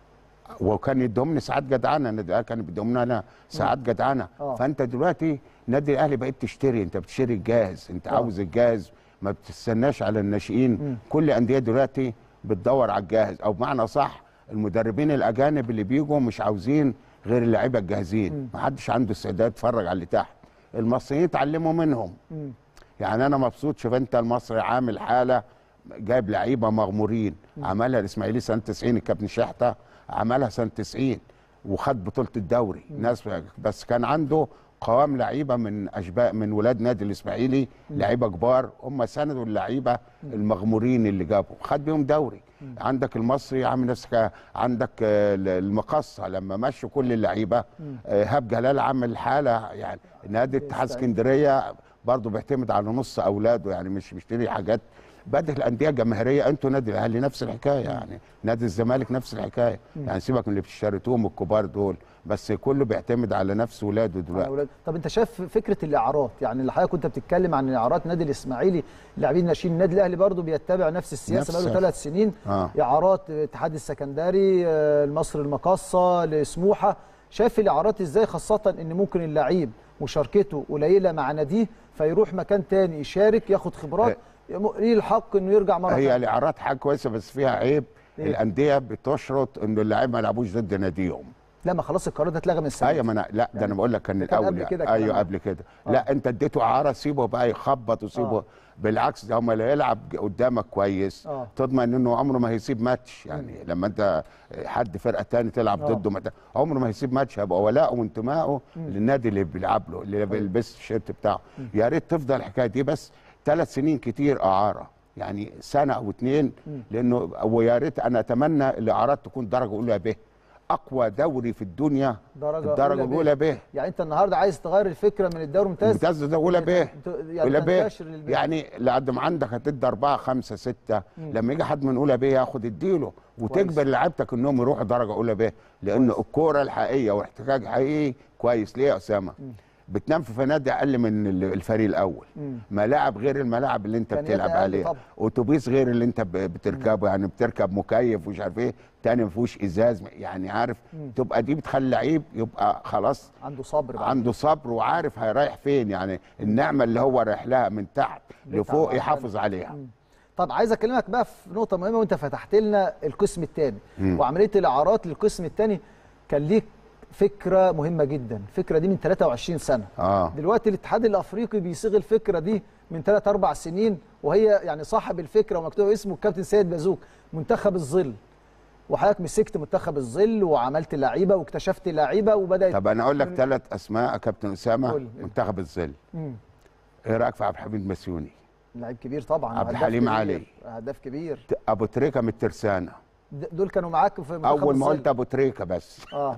وكان يديهم لي ساعات جدعانه النادي الاهلي كان بيديهم لنا ساعات جدعانه آه. فانت دلوقتي نادي الاهلي بقيت تشتري انت بتشتري الجاهز انت آه. عاوز الجاهز ما بتستناش على الناشئين كل انديه دلوقتي بتدور على الجاهز او بمعنى صح المدربين الاجانب اللي بيجوا مش عاوزين غير اللعيبه الجاهزين ما حدش عنده استعداد يتفرج على اللي تحت المصريين اتعلموا منهم مم. يعني انا مبسوط شوف انت المصري عامل حاله جايب لعيبه مغمورين عملها الاسماعيلي سنه 90 الكابتن شحته عملها سنه 90 وخد بطوله الدوري ناس بس كان عنده قوام لعيبه من اشباء من ولاد نادي الاسماعيلي لعيبه كبار هم سندوا اللعيبه المغمورين اللي جابوا خد بيهم دوري عندك المصري عامل نفسك عندك آه، المقصه لما مشوا كل اللعيبه آه، هاب جلال عمل حاله يعني نادي اتحاد اسكندريه برضه بيعتمد على نص اولاده يعني مش بيشتري حاجات بدأ الانديه الجماهيريه انتوا نادي الاهلي نفس الحكايه يعني نادي الزمالك نفس الحكايه يعني سيبك من اللي بتشتريتوهم الكبار دول بس كله بيعتمد على نفس ولاده على دلوقتي أولاد. طب انت شايف فكره الاعارات يعني اللي حضرتك كنت بتتكلم عن اعارات نادي الاسماعيلي اللاعبين الناشئين النادي الاهلي برضو بيتبع نفس السياسه نفس بقاله ثلاث سنين آه. اعارات الاتحاد السكندري آه، المصري المقاصه لسموحه شايف الاعارات ازاي خاصه ان ممكن اللعيب مشاركته قليله مع ناديه فيروح مكان تاني يشارك ياخد خبرات ليه الحق انه يرجع مره هي تانية الاعارات حاجه كويسه بس فيها عيب إيه؟ الانديه بتشرط ان اللاعب ما يلعبوش ضد ناديهم لا ما خلاص القرار ده اتلغى من السنه ايوه ما انا لا ده انا بقول لك كان ده كان الاول قبل يعني. كده الكلام ايوه ده. قبل كده لا انت اديته اعاره سيبه بقى يخبط وسيبه آه. بالعكس ده هم لا يلعب قدامك كويس آه. تضمن انه عمره ما هيسيب ماتش يعني لما انت حد فرقه تاني تلعب آه. ضده مت- عمره ما هيسيب ماتش هيبقى ولاءه وانتمائه للنادي اللي بيلعب له اللي بيلبس الشيرت بتاعه يا ريت تفضل الحكايه دي بس ثلاث سنين كتير اعاره يعني سنه او اتنين لانه ويا ريت انا اتمنى الاعارات تكون درجه اولى به اقوى دوري في الدنيا درجه الدرجه الاولى به يعني انت النهارده عايز تغير الفكره من الدوري الممتاز ممتاز ده اولى به يعني اولى به تنتشر للبيع. يعني لقد ما عندك هتدي اربعه خمسه سته لما يجي حد من اولى به ياخد اديله وتجبر لعيبتك انهم يروحوا درجه اولى به لان الكوره الحقيقيه واحتكاك حقيقي كويس ليه يا اسامه؟ بتنام في فنادق اقل من ال- الفريق الاول مم. ملاعب غير الملاعب اللي انت إمكانيات بتلعب أقل عليها طبعا. اتوبيس غير اللي انت ب- بتركبه يعني بتركب مكيف ومش عارف ايه تاني ما فيهوش ازاز يعني عارف تبقى دي بتخلي لعيب يبقى خلاص عنده صبر بقى. عنده صبر وعارف هيرايح فين يعني النعمه اللي هو رايح لها من تحت لفوق بيتعب يحافظ عليها طب عايز اكلمك بقى في نقطه مهمه وانت فتحت لنا القسم الثاني مم. وعمليه الاعارات للقسم الثاني كان ليك فكره مهمه جدا الفكره دي من 23 سنه اه دلوقتي الاتحاد الافريقي بيصيغ الفكره دي من 3 4 سنين وهي يعني صاحب الفكره ومكتوب اسمه الكابتن سيد بازوك منتخب الظل وحضرتك مسكت منتخب الظل وعملت لعيبه واكتشفت لعيبه وبدات طب انا اقول لك ثلاث اسماء يا كابتن اسامه قول. منتخب الظل مم. ايه رايك في عبد الحميد مسيوني لعيب كبير طبعا عبد وهداف الحليم كبير. علي. هداف كبير ت- ابو تريكه من الترسانه د- دول كانوا معاك في منتخب اول ما الظل. قلت ابو تريكه بس اه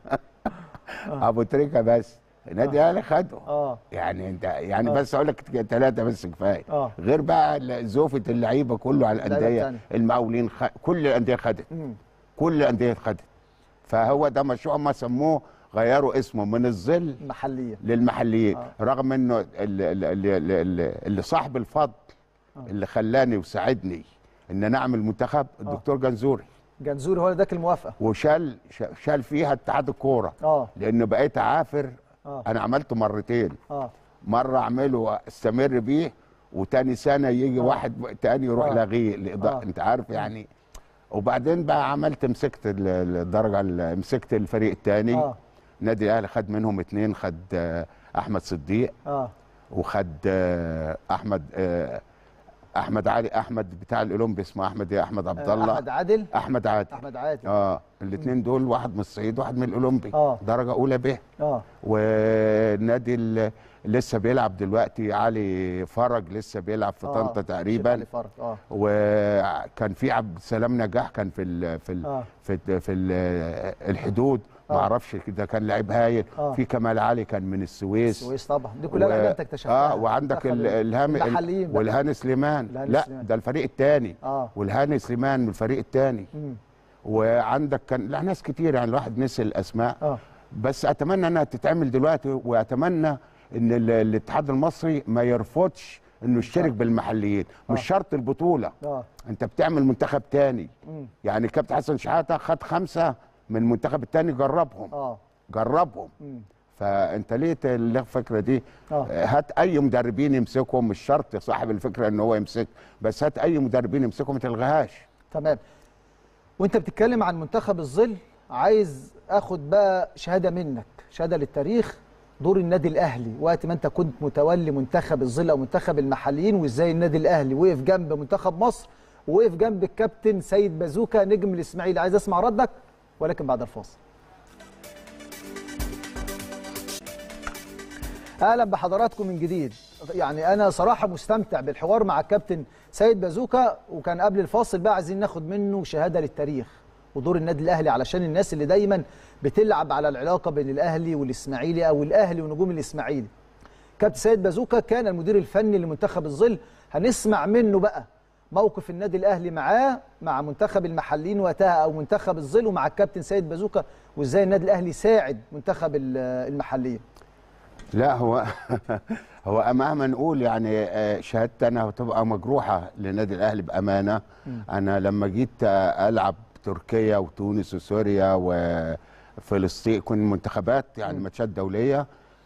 ابو تريكه بس النادي الاهلي خده اه يعني انت يعني آه. بس اقول لك ثلاثه بس كفايه اه غير بقى ال- زوفه اللعيبه كله على اللعيبة الانديه التانية. المقاولين خ... كل الانديه خدت مم. كل الانديه خدت فهو ده مشروع ما سموه غيروا اسمه من الظل محليا للمحليين آه. رغم انه اللي, اللي, اللي, اللي صاحب الفضل اللي خلاني وساعدني ان انا اعمل منتخب الدكتور جنزوري جنزوري هو اللي اداك الموافقه وشال ش- شال فيها اتحاد الكوره اه لانه بقيت عافر اه انا عملته مرتين اه مره اعمله استمر بيه وتاني سنه يجي آه. واحد تاني يروح آه. لاغيه الإضاءة. آه. انت عارف يعني وبعدين بقى عملت مسكت ال- الدرجه ال- مسكت الفريق الثاني اه نادي الاهلي خد منهم اتنين خد آه، احمد صديق اه وخد آه، احمد آه، احمد علي احمد بتاع الاولمبي اسمه احمد ايه احمد عبد الله احمد عادل احمد عادل احمد عادل اه الاثنين دول واحد من الصعيد واحد من الاولمبي آه. درجه اولى به اه والنادي ال- لسه بيلعب دلوقتي علي فرج لسه بيلعب في آه. طنطا شيخ تقريبا علي فرج اه وكان في عبد السلام نجاح كان في ال في ال آه. في, ال في ال الحدود ما آه. اعرفش ده كان لعيب هايل آه. في كمال علي كان من السويس السويس طبعا دي كلها لعيبه انت اكتشفتها اه وعندك منتخب ال- الهام المحليين بقى. والهاني سليمان الهاني لا سليمان. ده الفريق الثاني اه والهاني سليمان من الفريق الثاني مم. وعندك كان لا ناس كتير يعني الواحد نسي الاسماء اه بس اتمنى انها تتعمل دلوقتي واتمنى ان ال- الاتحاد المصري ما يرفضش انه يشترك بالمحليين مش شرط البطوله اه انت بتعمل منتخب تاني مم. يعني الكابتن حسن شحاته خد خمسه من المنتخب الثاني جربهم اه جربهم مم. فانت ليه تلغي الفكره دي آه. هات اي مدربين يمسكهم مش شرط صاحب الفكره ان هو يمسك بس هات اي مدربين يمسكهم ما تلغيهاش تمام وانت بتتكلم عن منتخب الظل عايز اخد بقى شهاده منك شهاده للتاريخ دور النادي الاهلي وقت ما انت كنت متولي منتخب الظل او منتخب المحليين وازاي النادي الاهلي وقف جنب منتخب مصر ووقف جنب الكابتن سيد بازوكا نجم الاسماعيلي عايز اسمع ردك ولكن بعد الفاصل اهلا بحضراتكم من جديد يعني انا صراحه مستمتع بالحوار مع الكابتن سيد بازوكا وكان قبل الفاصل بقى عايزين ناخد منه شهاده للتاريخ ودور النادي الاهلي علشان الناس اللي دايما بتلعب على العلاقه بين الاهلي والاسماعيلي او الاهلي ونجوم الاسماعيلي كابتن سيد بازوكا كان المدير الفني لمنتخب الظل هنسمع منه بقى موقف النادي الاهلي معاه مع منتخب المحليين وقتها او منتخب الظل ومع الكابتن سيد بازوكا وازاي النادي الاهلي ساعد منتخب ال- المحليين لا هو هو مهما نقول يعني آه، شهادتي انا هتبقى مجروحه للنادي الاهلي بامانه مم. انا لما جيت آه، العب تركيا وتونس وسوريا وفلسطين كنت منتخبات يعني ماتشات دوليه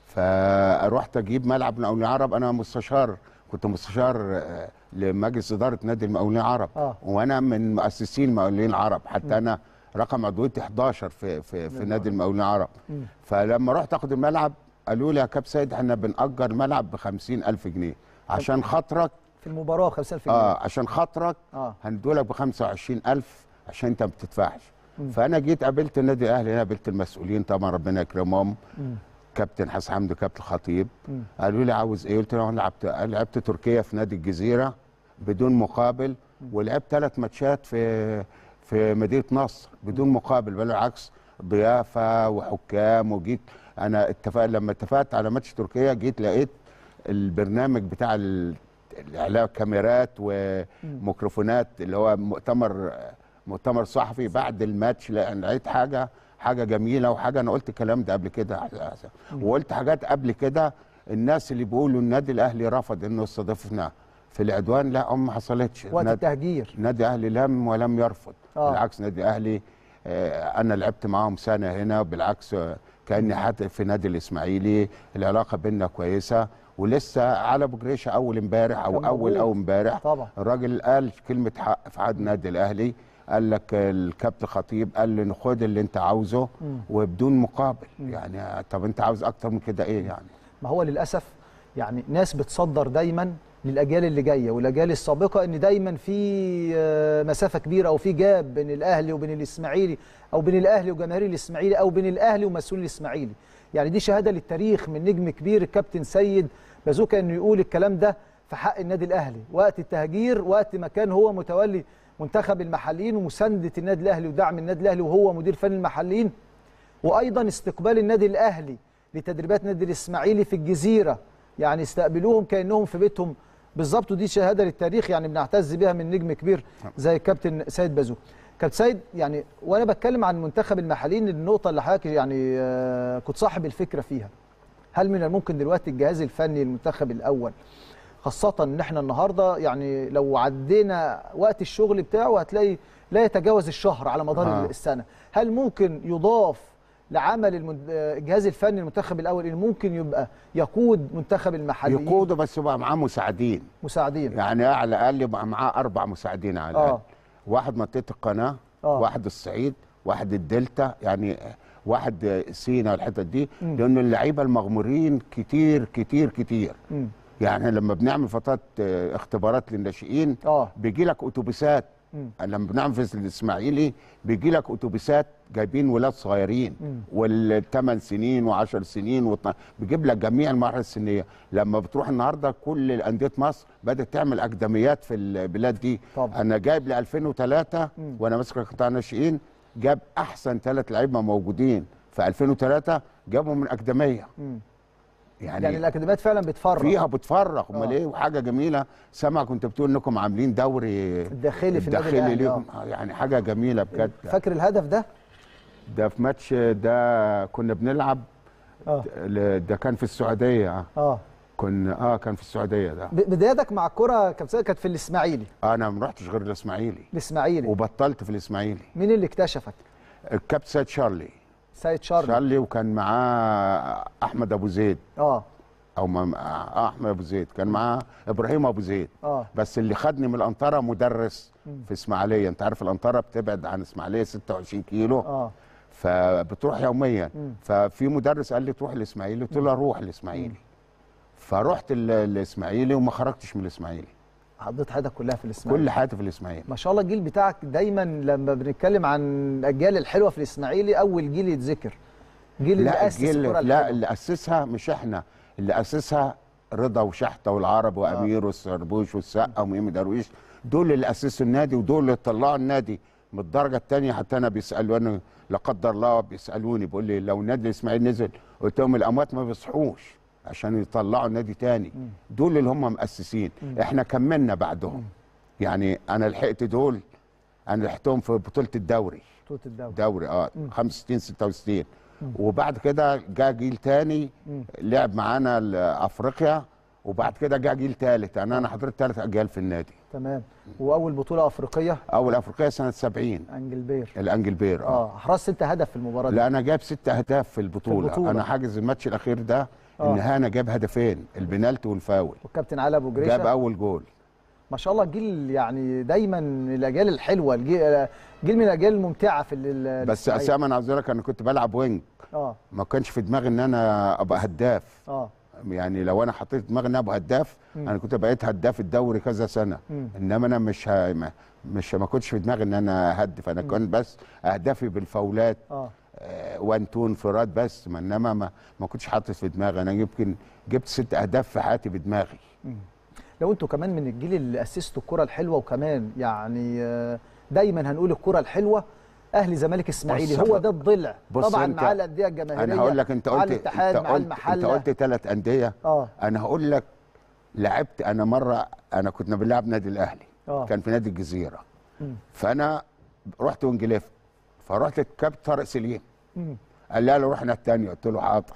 فروحت اجيب ملعب المقاولين العرب انا مستشار كنت مستشار آه، لمجلس اداره نادي المقاولين العرب آه. وانا من مؤسسين المقاولين العرب حتى انا رقم عضويتي 11 في في, في نادي المقاولين العرب مم. فلما رحت اخد الملعب قالوا لي يا كاب سيد احنا بنأجر الملعب ب 50000 جنيه عشان خاطرك في المباراه 50000 جنيه اه عشان خاطرك اه هندولك ب 25000 عشان انت ما بتدفعش مم. فانا جيت قابلت النادي الاهلي هنا قابلت المسؤولين طبعا ربنا يكرمهم مم. كابتن حسن حمدي كابتن خطيب مم. قالوا لي عاوز ايه قلت لهم لعبت لعبت تركيا في نادي الجزيره بدون مقابل ولعبت ثلاث ماتشات في في مدينه نصر بدون مقابل بل بالعكس ضيافه وحكام وجيت انا اتفق لما اتفقت على ماتش تركيا جيت لقيت البرنامج بتاع ال- الاعلام كاميرات وميكروفونات اللي هو مؤتمر مؤتمر صحفي بعد الماتش لان لقيت حاجه حاجه جميله وحاجه انا قلت الكلام ده قبل كده وقلت حاجات قبل كده الناس اللي بيقولوا النادي الاهلي رفض انه يستضيفنا في العدوان لا هم ما حصلتش وقت نادي- التهجير نادي اهلي لم ولم يرفض آه. بالعكس نادي اهلي آه، انا لعبت معاهم سنه هنا بالعكس آه، كاني حتى في نادي الاسماعيلي العلاقه بينا كويسه ولسه على ابو جريشه اول امبارح او كان اول موجود. او امبارح طبعا الراجل قال كلمه حق في عهد النادي الاهلي قال لك الكابتن خطيب قال لي خد اللي انت عاوزه مم. وبدون مقابل مم. يعني طب انت عاوز اكتر من كده ايه يعني ما هو للاسف يعني ناس بتصدر دايما للاجيال اللي جايه والاجيال السابقه ان دايما في آه، مسافه كبيره او في جاب بين الاهلي وبين الاسماعيلي او بين الاهلي وجماهير الاسماعيلي او بين الاهلي ومسؤول الاسماعيلي يعني دي شهاده للتاريخ من نجم كبير الكابتن سيد بازوكا انه يقول الكلام ده في حق النادي الاهلي وقت التهجير وقت ما كان هو متولي منتخب المحليين ومسانده النادي الاهلي ودعم النادي الاهلي وهو مدير فني المحليين وايضا استقبال النادي الاهلي لتدريبات نادي الاسماعيلي في الجزيره يعني استقبلوهم كانهم في بيتهم بالظبط ودي شهاده للتاريخ يعني بنعتز بيها من نجم كبير زي الكابتن سيد بازوك كابتن سيد يعني وانا بتكلم عن منتخب المحليين النقطه اللي حضرتك يعني آه، كنت صاحب الفكره فيها هل من الممكن دلوقتي الجهاز الفني للمنتخب الاول خاصة ان احنا النهارده يعني لو عدينا وقت الشغل بتاعه هتلاقي لا يتجاوز الشهر على مدار آه. السنة، هل ممكن يضاف لعمل المن- آه، الجهاز الفني للمنتخب الاول ان ممكن يبقى يقود منتخب المحليين يقودوا بس يبقى معاه مساعدين مساعدين يعني على الاقل يبقى معاه اربع مساعدين على آه. الاقل واحد منطقه القناه آه. واحد الصعيد واحد الدلتا يعني واحد سينا والحتت دي مم. لان اللعيبه المغمورين كتير كتير كتير مم. يعني لما بنعمل فترات آه، اختبارات للناشئين اه بيجي لك اتوبيسات مم. لما بنعمل في الاسماعيلي بيجي لك اتوبيسات جايبين ولاد صغيرين مم. والثمان سنين وعشر سنين وطن... بيجيب لك جميع المراحل السنيه لما بتروح النهارده كل انديه مصر بدات تعمل اكاديميات في البلاد دي طبعا. انا جايب ل 2003 مم. وانا ماسك قطاع الناشئين جاب احسن ثلاث لعيبه موجودين في 2003 جابهم من اكاديميه مم. يعني, يعني الاكاديميات فعلا بتفرغ فيها بتفرغ امال آه. ايه وحاجه جميله سامع كنت بتقول انكم عاملين دوري الداخلي في النادي الداخلي الأهلي، ليهم آه، يعني حاجه جميله بجد فاكر الهدف ده؟ ده في ماتش ده كنا بنلعب اه ل- ده كان في السعوديه اه اه كنا اه كان في السعوديه ده ب- بدايتك مع الكره كابتن سيد كانت في الاسماعيلي انا ما رحتش غير الاسماعيلي الاسماعيلي وبطلت في الاسماعيلي مين اللي اكتشفك؟ الكابتن سيد شارلي سيد شارلي شارلي وكان معاه احمد ابو زيد اه او ما آه، احمد ابو زيد كان معاه ابراهيم ابو زيد اه بس اللي خدني من الانطره مدرس مم. في اسماعيليه انت عارف الانطره بتبعد عن اسماعيليه 26 كيلو اه فبتروح يوميا مم. ففي مدرس قال لي تروح الاسماعيلي قلت له اروح الاسماعيلي فرحت ال- الاسماعيلي وما خرجتش من الاسماعيلي قضيت حياتك كلها في الاسماعيلي كل حياتي في الاسماعيلي ما شاء الله الجيل بتاعك دايما لما بنتكلم عن الاجيال الحلوه في الاسماعيلي اول جيل يتذكر جيل اللي لا اسس الجيل الكره لا الحلوة. اللي اسسها مش احنا اللي اسسها رضا وشحته والعرب وامير والسربوش والسقا وميم درويش دول اللي اسسوا النادي ودول اللي طلعوا النادي من الدرجه الثانيه حتى انا بيسالوني لا قدر الله بيسالوني بيقول لي لو النادي الاسماعيلي نزل قلت لهم الاموات ما بيصحوش عشان يطلعوا النادي تاني دول اللي هم مؤسسين مم. احنا كملنا بعدهم يعني انا لحقت دول انا لحقتهم في بطوله الدوري بطوله الدوري دوري اه مم. 65 66 مم. وبعد كده جاء جيل تاني مم. لعب معانا ل- افريقيا وبعد كده جاء جيل ثالث يعني انا حضرت ثلاث اجيال في النادي تمام واول بطوله افريقيه اول افريقيا سنه 70 انجلبير الانجل بير اه, اه حرزت انت هدف في المباراه دي لا انا جايب ست اهداف في البطوله, في البطولة. انا حاجز الماتش الاخير ده آه. النهايه انا جايب هدفين البنالتي والفاول والكابتن علي ابو جريشه جاب اول جول ما شاء الله الجيل يعني دايما من الاجيال الحلوه الجيل جيل من الاجيال الممتعه في ال- بس الإسماعيلي. اسامه انا عاوز اقول لك انا كنت بلعب وينج اه ما كانش في دماغي ان انا ابقى هداف اه يعني لو انا حطيت دماغي ان انا ابقى هداف مم. انا كنت بقيت هداف الدوري كذا سنه مم. انما انا مش ه... ما- مش ما كنتش في دماغي ان انا هدف انا كنت بس اهدافي بالفاولات اه آه، وان تو انفراد بس ما انما ما, ما كنتش حاطط في دماغي انا يمكن جبت ست اهداف في حياتي بدماغي مم. لو انتوا كمان من الجيل اللي اسستوا الكره الحلوه وكمان يعني آه، دايما هنقول الكره الحلوه اهلي زمالك اسماعيلي بص هو أنت- ده الضلع بص طبعا أنت- مع الانديه الجماهيريه انا هقول لك انت مع قلت الاتحاد انت مع قلت انت المحله قلت ثلاث انديه اه انا هقول لك لعبت انا مره انا كنا بنلعب نادي الاهلي اه كان في نادي الجزيره مم. فانا رحت وانجليفت فرحت الكابتن طارق سليم مم. قال لي يلا رحنا الثانيه قلت له حاضر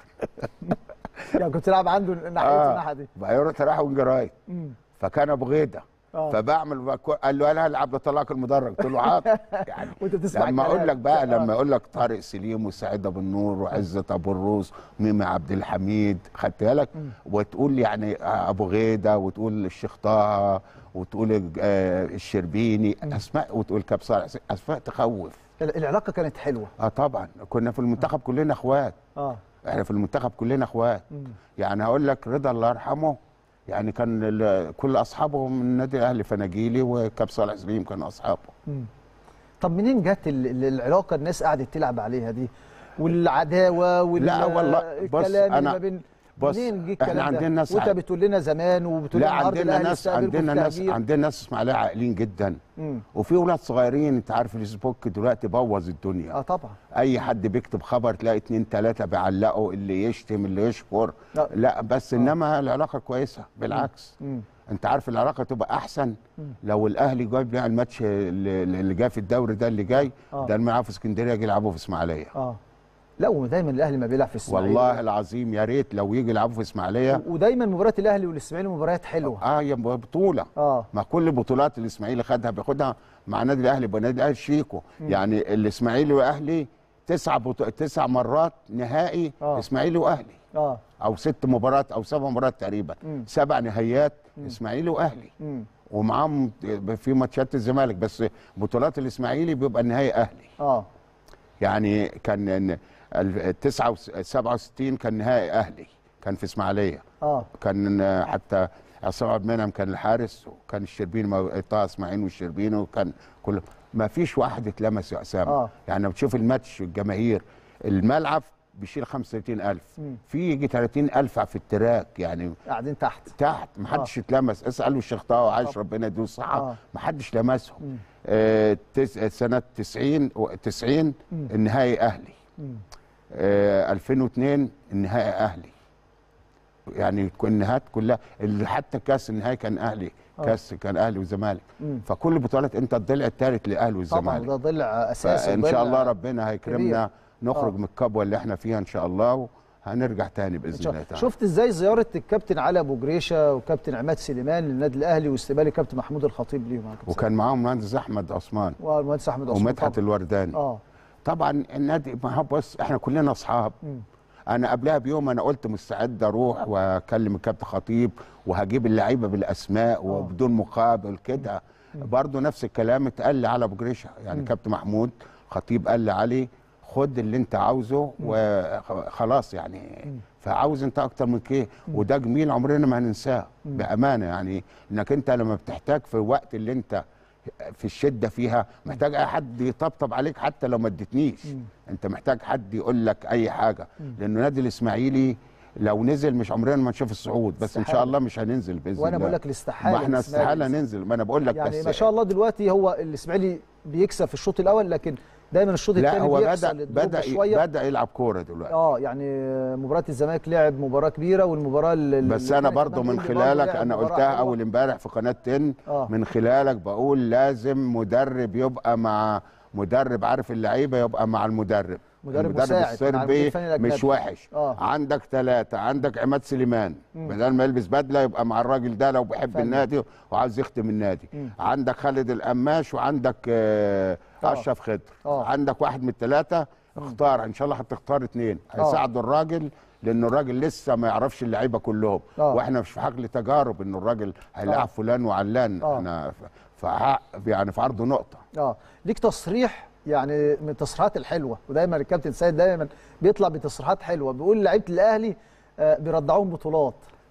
يعني كنت تلعب عنده ناحيته آه. الناحيه دي بعدين رحت رايح وينج رايت مم. فكان ابو غيده اه فبعمل بقى كو- قال له انا هلعب بطلعك المدرج قلت له حاضر يعني وانت تسمع لما اقول الكلام. لك بقى آه. لما اقول لك طارق سليم وسعيد ابو النور وعزت ابو الروس وميمي عبد الحميد خدت بالك مم. وتقول يعني ابو غيده وتقول الشيخ طه وتقول آه، الشربيني مم. اسماء وتقول كاب صالح اسماء تخوف ال- العلاقه كانت حلوه اه طبعا كنا في المنتخب كلنا اخوات اه احنا في المنتخب كلنا اخوات مم. يعني هقول لك رضا الله يرحمه يعني كان ال- كل اصحابه من النادي الاهلي فناجيلي وكاب صالح سليم كانوا اصحابه مم. طب منين جت ال- ال- العلاقه الناس قعدت تلعب عليها دي والعداوه وال لا والله، بص، الكلام اللي أنا- ما بين بص، منين جه إحنا الكلام عندنا ده ناس وانت ع- بتقول لنا زمان وبتقول لا لنا النهارده عندنا الأهلي ناس استقبلكم عندنا في ناس تهجير. عندنا ناس اسماعيليه عاقلين جدا مم. وفي ولاد صغيرين انت عارف الفيسبوك دلوقتي بوظ الدنيا اه طبعا اي حد بيكتب خبر تلاقي اتنين تلاته بيعلقوا اللي يشتم اللي يشكر لا. لا بس انما العلاقه كويسه بالعكس مم. انت عارف العلاقه تبقى احسن مم. لو الاهلي جايب لنا الماتش اللي اللي جاي في الدوري ده اللي جاي آه. ده الملعب في اسكندريه يجي يلعبوا في اسماعيليه اه لا ودايما الاهلي ما بيلعب في الاسماعيلي والله العظيم يا ريت لو يجي يلعبوا في اسماعيليه ودايما مباريات الاهلي والاسماعيلي مباريات حلوه اه يا بطوله اه ما كل البطولات الاسماعيلي خدها بياخدها مع النادي الاهلي يبقى النادي الاهلي شيكو مم. يعني الاسماعيلي واهلي تسع بطو... تسع مرات نهائي آه. اسماعيلي واهلي اه او ست مباريات او سبع مباريات تقريبا مم. سبع نهائيات مم. اسماعيلي واهلي مم. ومعاهم في ماتشات الزمالك بس بطولات الاسماعيلي بيبقى النهائي اهلي اه يعني كان ال 67 كان نهائي اهلي كان في اسماعيليه اه كان حتى عصام عبد المنعم كان الحارس وكان الشربيني مو- طه اسماعيل والشربيني وكان كل ما فيش واحد اتلمس يا اسامه آه. يعني لما بتشوف الماتش الجماهير الملعب بيشيل 35000 مم. في يجي 30000 في التراك يعني قاعدين تحت تحت ما حدش اتلمس اسالوا الشيخ طه عايش طب. ربنا يديله الصحه آه. ما حدش لمسهم مم. آه تس... سنه 90 و- 90 مم. النهائي اهلي مم. آه 2002 النهائي اهلي يعني كل النهايات كلها اللي حتى كاس النهائي كان اهلي آه. كاس كان اهلي وزمالك مم. فكل البطولات انت الضلع الثالث لاهلي طبعا والزمالك ده ضلع اساسي فان وضلع شاء الله ربنا هيكرمنا كبير. نخرج آه. من الكبوه اللي احنا فيها ان شاء الله وهنرجع تاني إن باذن شاء الله الله. تعالى شفت ازاي زياره الكابتن علي ابو جريشه وكابتن عماد سليمان للنادي الاهلي واستقبال الكابتن محمود الخطيب ليهم يا كابتن وكان معاهم مهندس احمد عثمان والمهندس احمد عثمان ومدحت طبعاً. الورداني اه طبعا النادي ما هو بص احنا كلنا اصحاب انا قبلها بيوم انا قلت مستعد اروح واكلم الكابتن خطيب وهجيب اللعيبه بالاسماء وبدون مقابل كده برضه نفس الكلام اتقال لي على ابو جريشه يعني كابتن محمود خطيب قال لي علي خد اللي انت عاوزه وخلاص يعني فعاوز انت اكتر من كده وده جميل عمرنا ما هننساه بامانه يعني انك انت لما بتحتاج في الوقت اللي انت في الشده فيها محتاج اي حد يطبطب عليك حتى لو ما اديتنيش انت محتاج حد يقول لك اي حاجه لانه نادي الاسماعيلي لو نزل مش عمرنا ما نشوف الصعود بس ان شاء استحالة. الله مش هننزل باذن وانا الله بقول لك الاستحاله ما احنا الإسماعيلي استحاله ينزل. ننزل ما انا بقول لك يعني بس ما شاء الله دلوقتي هو الاسماعيلي بيكسب في الشوط الاول لكن دايما الشوط لا الثاني هو بيحصل بدا الدروب بدا شويه بدا يلعب كوره دلوقتي اه يعني مباراه الزمالك لعب مباراه كبيره والمباراه اللي بس انا برضو من خلالك انا قلتها اول امبارح في قناه تن آه. من خلالك بقول لازم مدرب يبقى مع مدرب عارف اللعيبه يبقى مع المدرب مدرب المدرب مساعد مع المدير السربي الفني الأجنبي. مش وحش آه. عندك ثلاثه عندك عماد سليمان مم. بدل ما يلبس بدله يبقى مع الراجل ده لو بيحب فني. النادي وعاوز يختم النادي مم. عندك خالد القماش وعندك آه آه. اشرف خضر آه. عندك واحد من الثلاثه اختار ان شاء الله هتختار اثنين آه. هيساعدوا الراجل لان الراجل لسه ما يعرفش اللعيبه كلهم آه. واحنا مش في حقل تجارب ان الراجل هيلاعب آه. فلان وعلان آه. احنا في حق يعني في عرض نقطه اه ليك تصريح يعني من التصريحات الحلوه ودايما الكابتن سيد دايما بيطلع بتصريحات حلوه بيقول لعيبه الاهلي آه، بيرضعوهم بطولات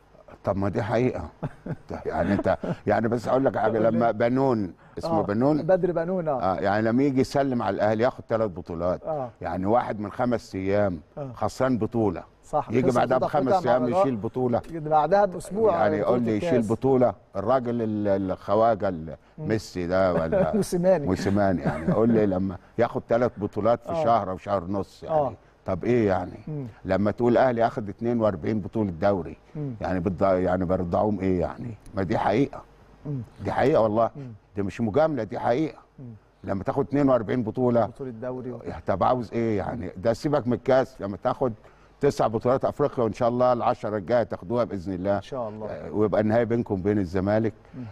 طب ما دي حقيقه يعني انت يعني بس اقول لك حاجه لما بنون اسمه آه، بنون بدر بنون اه اه يعني لما يجي يسلم على الاهلي ياخد ثلاث بطولات اه يعني واحد من خمس ايام آه. خسران بطوله صح يجي خسر بعدها بطولة أفريقيا بخمس مع ايام الرجاء. يشيل بطوله بعدها باسبوع يعني يقول بطولة لي يشيل الكاس. بطوله الراجل ال- الخواجه ال- ميسي ده ولا موسيماني موسيماني يعني يقول لي لما ياخد ثلاث بطولات في آه. شهر او شهر ونص يعني آه. طب ايه يعني مم. لما تقول اهلي اخذ 42 بطوله دوري مم. يعني بتض... يعني برضعوهم ايه يعني ما دي حقيقه مم. دي حقيقه والله مم. دي مش مجامله دي حقيقه مم. لما تاخد 42 بطوله بطوله الدوري و... طب عاوز ايه يعني ده سيبك من الكاس لما تاخد تسع بطولات افريقيا وان شاء الله العشرة الجايه تاخدوها باذن الله ان شاء الله آه، ويبقى النهائي بينكم وبين الزمالك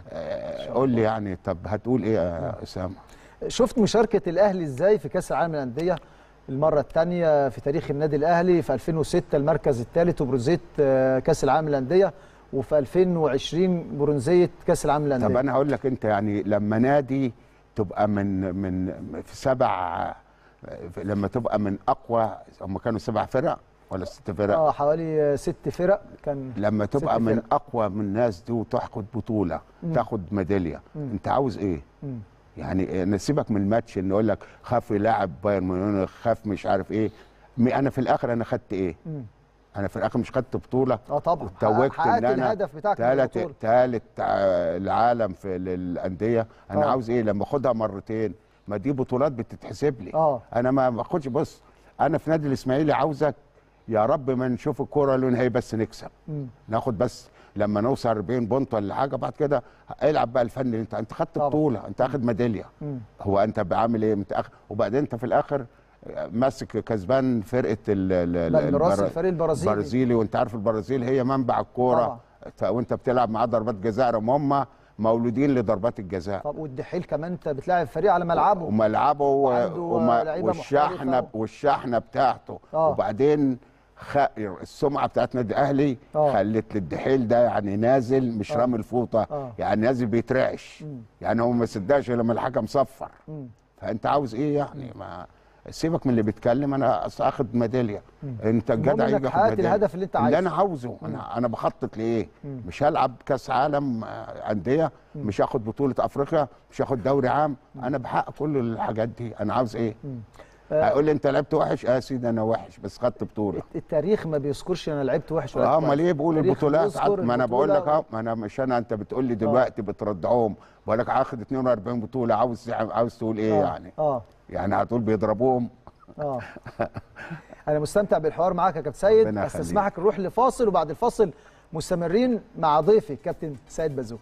آه، قول لي يعني طب هتقول ايه يا اسامه شفت مشاركه الاهلي ازاي في كاس العالم للانديه المره الثانيه في تاريخ النادي الاهلي في 2006 المركز الثالث وبرونزيه آه، كاس العالم للانديه وفي 2020 برونزيه كاس العالم للانديه طب انا هقول لك انت يعني لما نادي تبقى من من في سبع لما تبقى من اقوى هم كانوا سبع فرق ولا ست فرق اه حوالي آه، ست فرق كان لما ست تبقى من فرق. اقوى من الناس دي وتاخد بطوله مم. تاخد ميداليه مم. انت عاوز ايه مم. يعني نسيبك من الماتش ان يقول لك خاف يلاعب بايرن ميونخ خاف مش عارف ايه م- انا في الاخر انا خدت ايه مم. انا في الاخر مش خدت بطوله اه طبعا توجت حققت ان انا الهدف بتاعك من ثالث البطولة. ثالث العالم في للانديه انا آه. عاوز ايه لما اخدها مرتين ما دي بطولات بتتحسب لي اه انا ما باخدش بص انا في نادي الاسماعيلي عاوزك يا رب ما نشوف الكوره لون هي بس نكسب مم. ناخد بس لما نوصل 40 بونت ولا حاجه بعد كده العب بقى الفن اللي انت انت خدت طبعا. بطوله انت اخد ميداليه مم. هو انت بعمل ايه متأخر وبعدين انت في الاخر ماسك كسبان فرقه ال- ال- بالميراس البر- الفريق البرازيلي البرازيلي وانت عارف البرازيل هي منبع الكوره طبعا. ف- وانت بتلعب معاه ضربات جزاء رغم هم مولودين لضربات الجزاء طب والدحيل كمان انت بتلاعب فريق على ملعبه وملعبه و- وعنده وما- لعيبة والشحنه محترفة. والشحنه بتاعته آه. وبعدين خ... السمعه بتاعت نادي الاهلي آه. خلت للدحيل ده يعني نازل مش آه. رامي الفوطه آه. يعني نازل بيترعش مم. يعني هو ما صدقش لما الحكم صفر مم. فانت عاوز ايه يعني ما سيبك من اللي بيتكلم انا أصل اخد ميداليه مم. انت المهم الجدع إنك يجي ياخد حققت ميداليه الهدف اللي انت اللي عايزه. انا عاوزه انا انا بخطط لايه مم. مش هلعب كاس عالم آه، انديه مش هاخد بطوله افريقيا مش هاخد دوري عام انا بحقق كل الحاجات دي انا عاوز ايه مم. آه، هيقول لي انت لعبت وحش اه يا سيدي انا وحش بس خدت بطوله التاريخ ما بيذكرش انا لعبت وحش ولا اه لعبت امال كويس. ايه بقول التاريخ البطولات بيذكر ما انا بقول لك البطولة. اه ما انا مش انا انت بتقول لي دلوقتي بتردعوهم بقول لك هاخد 42 بطوله عاوز عاوز تقول ايه آه، يعني اه يعني هتقول بيضربوهم اه انا مستمتع بالحوار معاك يا كابتن سيد ربنا استسمحك نروح لفاصل وبعد الفاصل مستمرين مع ضيفي كابتن سيد بازوك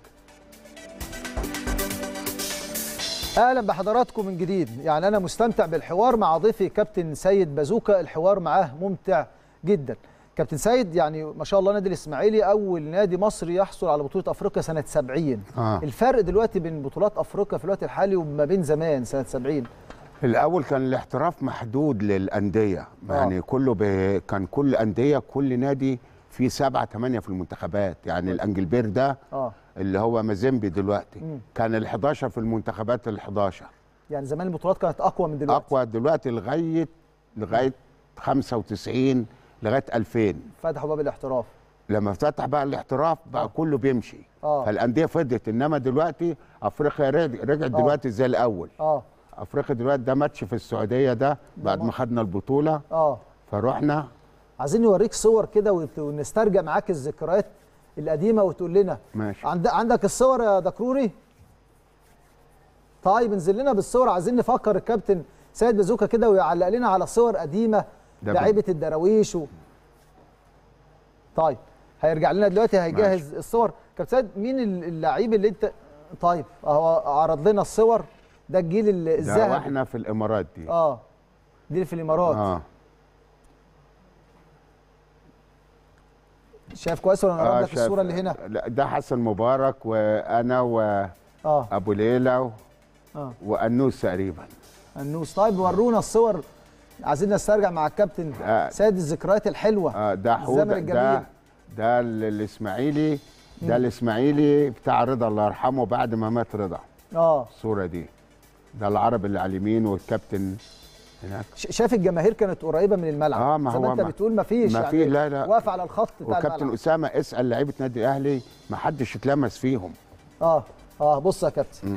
اهلا بحضراتكم من جديد يعني انا مستمتع بالحوار مع ضيفي كابتن سيد بازوكا الحوار معاه ممتع جدا كابتن سيد يعني ما شاء الله نادي الاسماعيلي اول نادي مصري يحصل على بطوله افريقيا سنه 70 آه. الفرق دلوقتي بين بطولات افريقيا في الوقت الحالي وما بين زمان سنه 70 الاول كان الاحتراف محدود للانديه يعني كله ب... كان كل انديه كل نادي فيه سبعة ثمانية في المنتخبات يعني الانجلبير ده اه اللي هو مازيمبي دلوقتي مم. كان ال 11 في المنتخبات ال 11 يعني زمان البطولات كانت اقوى من دلوقتي اقوى دلوقتي لغايه لغايه 95 لغايه 2000 فتحوا باب الاحتراف لما فتح بقى الاحتراف بقى كله بيمشي اه فالانديه فضت انما دلوقتي افريقيا رج- رجعت آه. دلوقتي زي الاول اه افريقيا دلوقتي ده ماتش في السعوديه ده بعد ما خدنا البطوله اه فروحنا عايزين نوريك صور كده وت- ونسترجع معاك الذكريات القديمه وتقول لنا ماشي عند... عندك الصور يا دكروري طيب انزل لنا بالصور عايزين نفكر الكابتن سيد بازوكا كده ويعلق لنا على صور قديمه ده لعيبه الدراويش و... طيب هيرجع لنا دلوقتي هيجهز الصور كابتن سيد مين ال- اللعيب اللي انت طيب اهو عرض لنا الصور ده الجيل ال- ده الذهبي واحنا في الامارات دي اه دي اللي في الامارات اه شايف كويس ولا انا آه، لك شايف. الصوره اللي هنا لا ده حسن مبارك وانا وابو اه ليلى و- اه وانوس تقريبا النوس طيب ورونا الصور عايزين نسترجع مع الكابتن آه. سيد الذكريات الحلوه آه ده الزمن حوده الجميل. ده ده ال- الاسماعيلي ده الاسماعيلي بتاع رضا الله يرحمه بعد ما مات رضا اه الصوره دي ده العرب اللي على اليمين والكابتن هناك ش- شايف الجماهير كانت قريبه من الملعب آه، ما زي ما هو انت ما- بتقول ما فيش ما في لا لا واقف على الخط بتاع وكابتن الملعب اسامه اسال لعيبه نادي الاهلي ما حدش اتلمس فيهم اه اه بص يا كابتن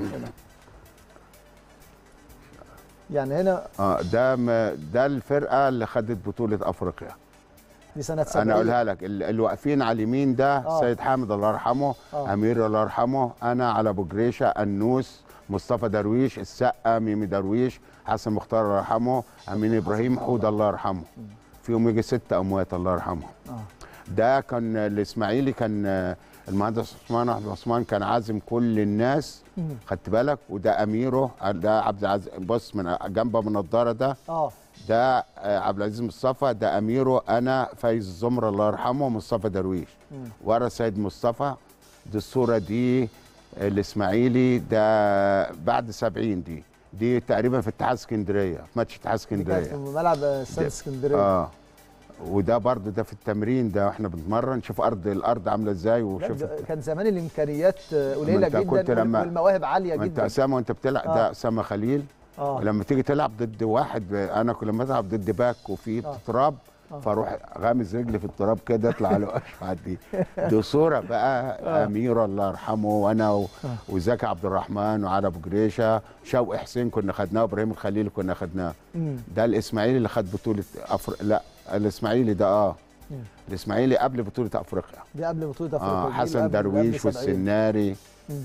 يعني هنا اه ده ما ده الفرقه اللي خدت بطوله افريقيا دي سنه 70 انا اقولها لك ال- اللي واقفين على اليمين ده آه. سيد حامد الله يرحمه آه. امير الله يرحمه انا على ابو جريشه انوس مصطفى درويش السقا ميمي درويش حسن مختار الله يرحمه امين ابراهيم حود الله يرحمه فيهم يجي ست اموات الله يرحمهم آه. ده كان الاسماعيلي كان آه، المهندس عثمان احمد عثمان كان عازم كل الناس مم. خدت بالك وده اميره ده عبد العزيز بص من جنبه من النضاره ده اه ده آه، عبد العزيز مصطفى ده اميره انا فايز الزمر الله يرحمه مصطفى درويش مم. ورا سيد مصطفى دي الصوره دي الاسماعيلي ده بعد 70 دي دي تقريبا في اتحاد اسكندريه في ماتش اتحاد دي كانت في اسكندريه ملعب استاد ده- اسكندريه اه وده برضه ده في التمرين ده واحنا بنتمرن شوف ارض الارض عامله ازاي لا، وشوف ده كان زمان الامكانيات آه، ما قليله أنت كنت جدا لما- والمواهب عاليه ما انت جدا اسامه وانت بتلعب آه. ده اسامه خليل اه لما تيجي تلعب ضد واحد انا كل ما العب ضد باك وفي آه. تراب آه. فاروح غامز رجلي في التراب كده اطلع له اشفع دي دي صوره بقى اميره الله يرحمه وانا و- وزكي عبد الرحمن وعلي ابو جريشه شوقي حسين كنا خدناه وابراهيم الخليل كنا خدناه مم. ده الاسماعيلي اللي خد بطوله أفر... لا الاسماعيلي ده اه مم. الاسماعيلي قبل بطوله افريقيا دي قبل بطوله افريقيا اه الجيل حسن قبل- قبل درويش 70. والسناري مم.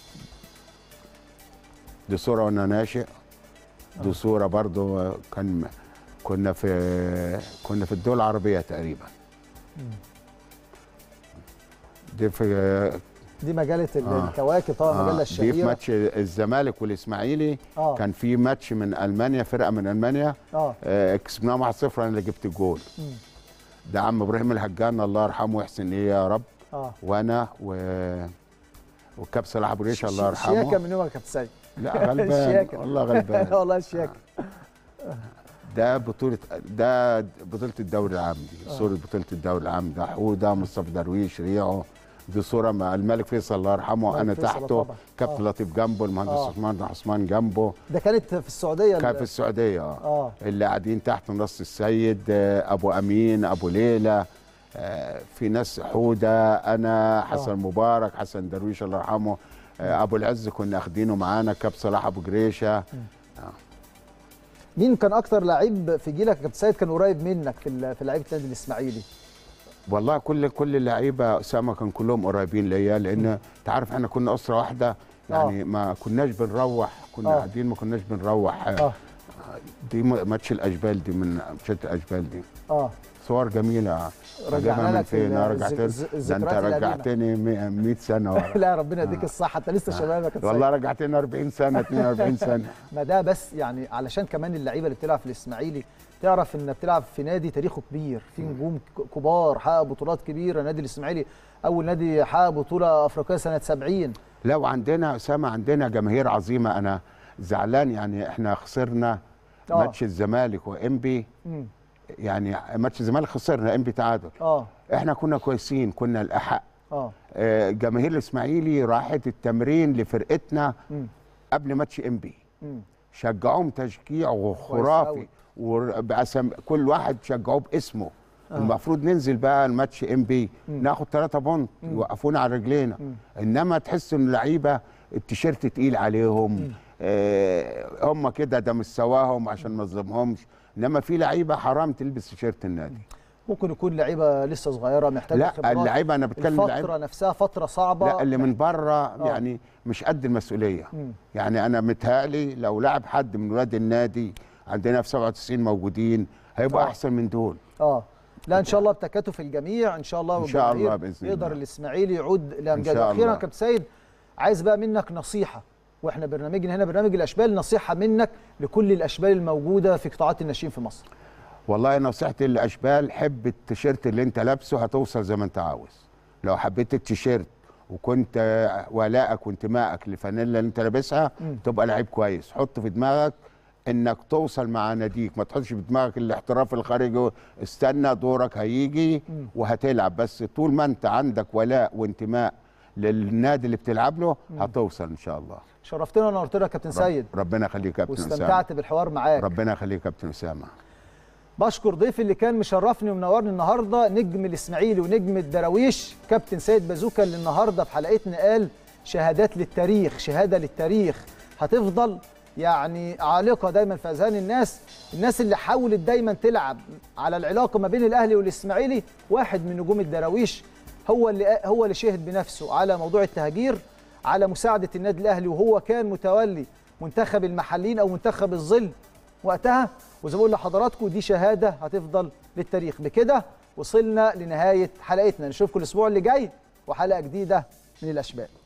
دي صورة وانا ناشئ دي صورة برضو آه، كان كنا في كنا في الدول العربية تقريبا دي في دي مجله ال- آه. الكواكب طبعا المجله دي في الشهيره ماتش الزمالك والاسماعيلي اه كان في ماتش من المانيا فرقه من المانيا اه آه، كسبناهم 1-0 انا اللي جبت الجول مم. ده عم ابراهيم الهجان الله يرحمه ويحسن ايه يا رب اه وانا و والكابتن صلاح ابو ريشه الله شياكه يرحمه من يومك يا كابتن سيد لا غلبان الشياكة. والله غلبان والله الشياكه ده بطولة ده بطولة الدوري العام دي آه. صورة بطولة الدوري العام ده حودة مصطفى درويش ريعو دي صورة مع الملك فيصل الله يرحمه الملك أنا فيصل تحته طبعا. كابتن آه. لطيف جنبه المهندس آه. عثمان عثمان جنبه ده كانت في السعوديه كان ال- في السعودية اه اه اللي قاعدين تحت نص السيد آه، أبو أمين أبو ليلى آه، في ناس حودة أنا حسن آه. مبارك حسن درويش الله يرحمه آه، أبو العز كنا أخدينه معانا كابتن صلاح أبو جريشة مين كان اكتر لعيب في جيلك يا كابتن سيد كان قريب منك في ال- في لعيبه النادي الاسماعيلي والله كل كل اللعيبه اسامه كان كلهم قريبين ليا لان انت عارف احنا كنا اسره واحده يعني ما كناش بنروح كنا آه. قاعدين ما كناش بنروح اه دي م- ماتش الاشبال دي من ماتشات الاشبال دي اه صور جميله رجعنا جايبها من لك فين ال- أنا الذك- رجعت الذ- ده انت الذكريات القديمة. رجعتني 100 سنه ورا لا ربنا يديك آه. الصحه انت لسه شباب يا كابتن والله سيد. رجعتني 40 سنه 42 سنه ما ده بس يعني علشان كمان اللعيبه اللي بتلعب في الاسماعيلي تعرف ان بتلعب في نادي تاريخه كبير في نجوم ك- كبار حقق بطولات كبيره نادي الاسماعيلي اول نادي حقق بطوله افريقيه سنه 70 لا وعندنا اسامه عندنا جماهير عظيمه انا زعلان يعني احنا خسرنا آه. ماتش الزمالك وانبي مم. يعني ماتش الزمالك خسرنا انبي تعادل اه احنا كنا كويسين كنا الاحق اه آه، جماهير الاسماعيلي راحت التمرين لفرقتنا مم. قبل ماتش انبي مم. شجعوهم تشجيع أوي. خرافي وبأسم كل واحد شجعوه باسمه آه. آه. المفروض ننزل بقى الماتش ام بي ناخد ثلاثة بونت يوقفونا على رجلينا انما تحس ان اللعيبه التيشيرت تقيل عليهم آه هم كده ده مستواهم عشان ما نظلمهمش انما في لعيبه حرام تلبس تيشيرت النادي ممكن يكون لعيبه لسه صغيره محتاجه لا خبرات. اللعيبه انا بتكلم الفتره لعيبه نفسها فتره صعبه لا اللي من بره آه. يعني مش قد المسؤوليه مم. يعني انا متهيألي لو لعب حد من ولاد النادي عندنا في 97 موجودين هيبقى آه. احسن من دول اه لا ان شاء الله بتكاتف الجميع ان شاء الله إن شاء الله والجماهير بإذن يقدر الله. الاسماعيلي يعود لامجاده شاء اخيرا الله. كابتن سيد عايز بقى منك نصيحه واحنا برنامجنا هنا برنامج الاشبال نصيحه منك لكل الاشبال الموجوده في قطاعات الناشئين في مصر والله نصيحتي للاشبال حب التيشيرت اللي انت لابسه هتوصل زي ما انت عاوز لو حبيت التيشيرت وكنت ولائك وانتمائك للفانيلا اللي انت لابسها مم. تبقى لعيب كويس حط في دماغك انك توصل مع ناديك ما تحطش في دماغك الاحتراف الخارجي استنى دورك هيجي مم. وهتلعب بس طول ما انت عندك ولاء وانتماء للنادي اللي بتلعب له هتوصل ان شاء الله شرفتنا ونورتنا يا كابتن سيد رب ربنا يخليك يا كابتن اسامه واستمتعت بالحوار معاك ربنا يخليك يا كابتن اسامه بشكر ضيفي اللي كان مشرفني ومنورني النهارده نجم الاسماعيلي ونجم الدراويش كابتن سيد بازوكا اللي النهارده في حلقتنا قال شهادات للتاريخ شهاده للتاريخ هتفضل يعني عالقه دايما في اذهان الناس الناس اللي حاولت دايما تلعب على العلاقه ما بين الاهلي والاسماعيلي واحد من نجوم الدراويش هو اللي هو اللي شهد بنفسه على موضوع التهجير على مساعده النادي الاهلي وهو كان متولي منتخب المحليين او منتخب الظل وقتها وزي ما بقول لحضراتكم دي شهاده هتفضل للتاريخ بكده وصلنا لنهايه حلقتنا نشوفكم الاسبوع اللي جاي وحلقه جديده من الاشبال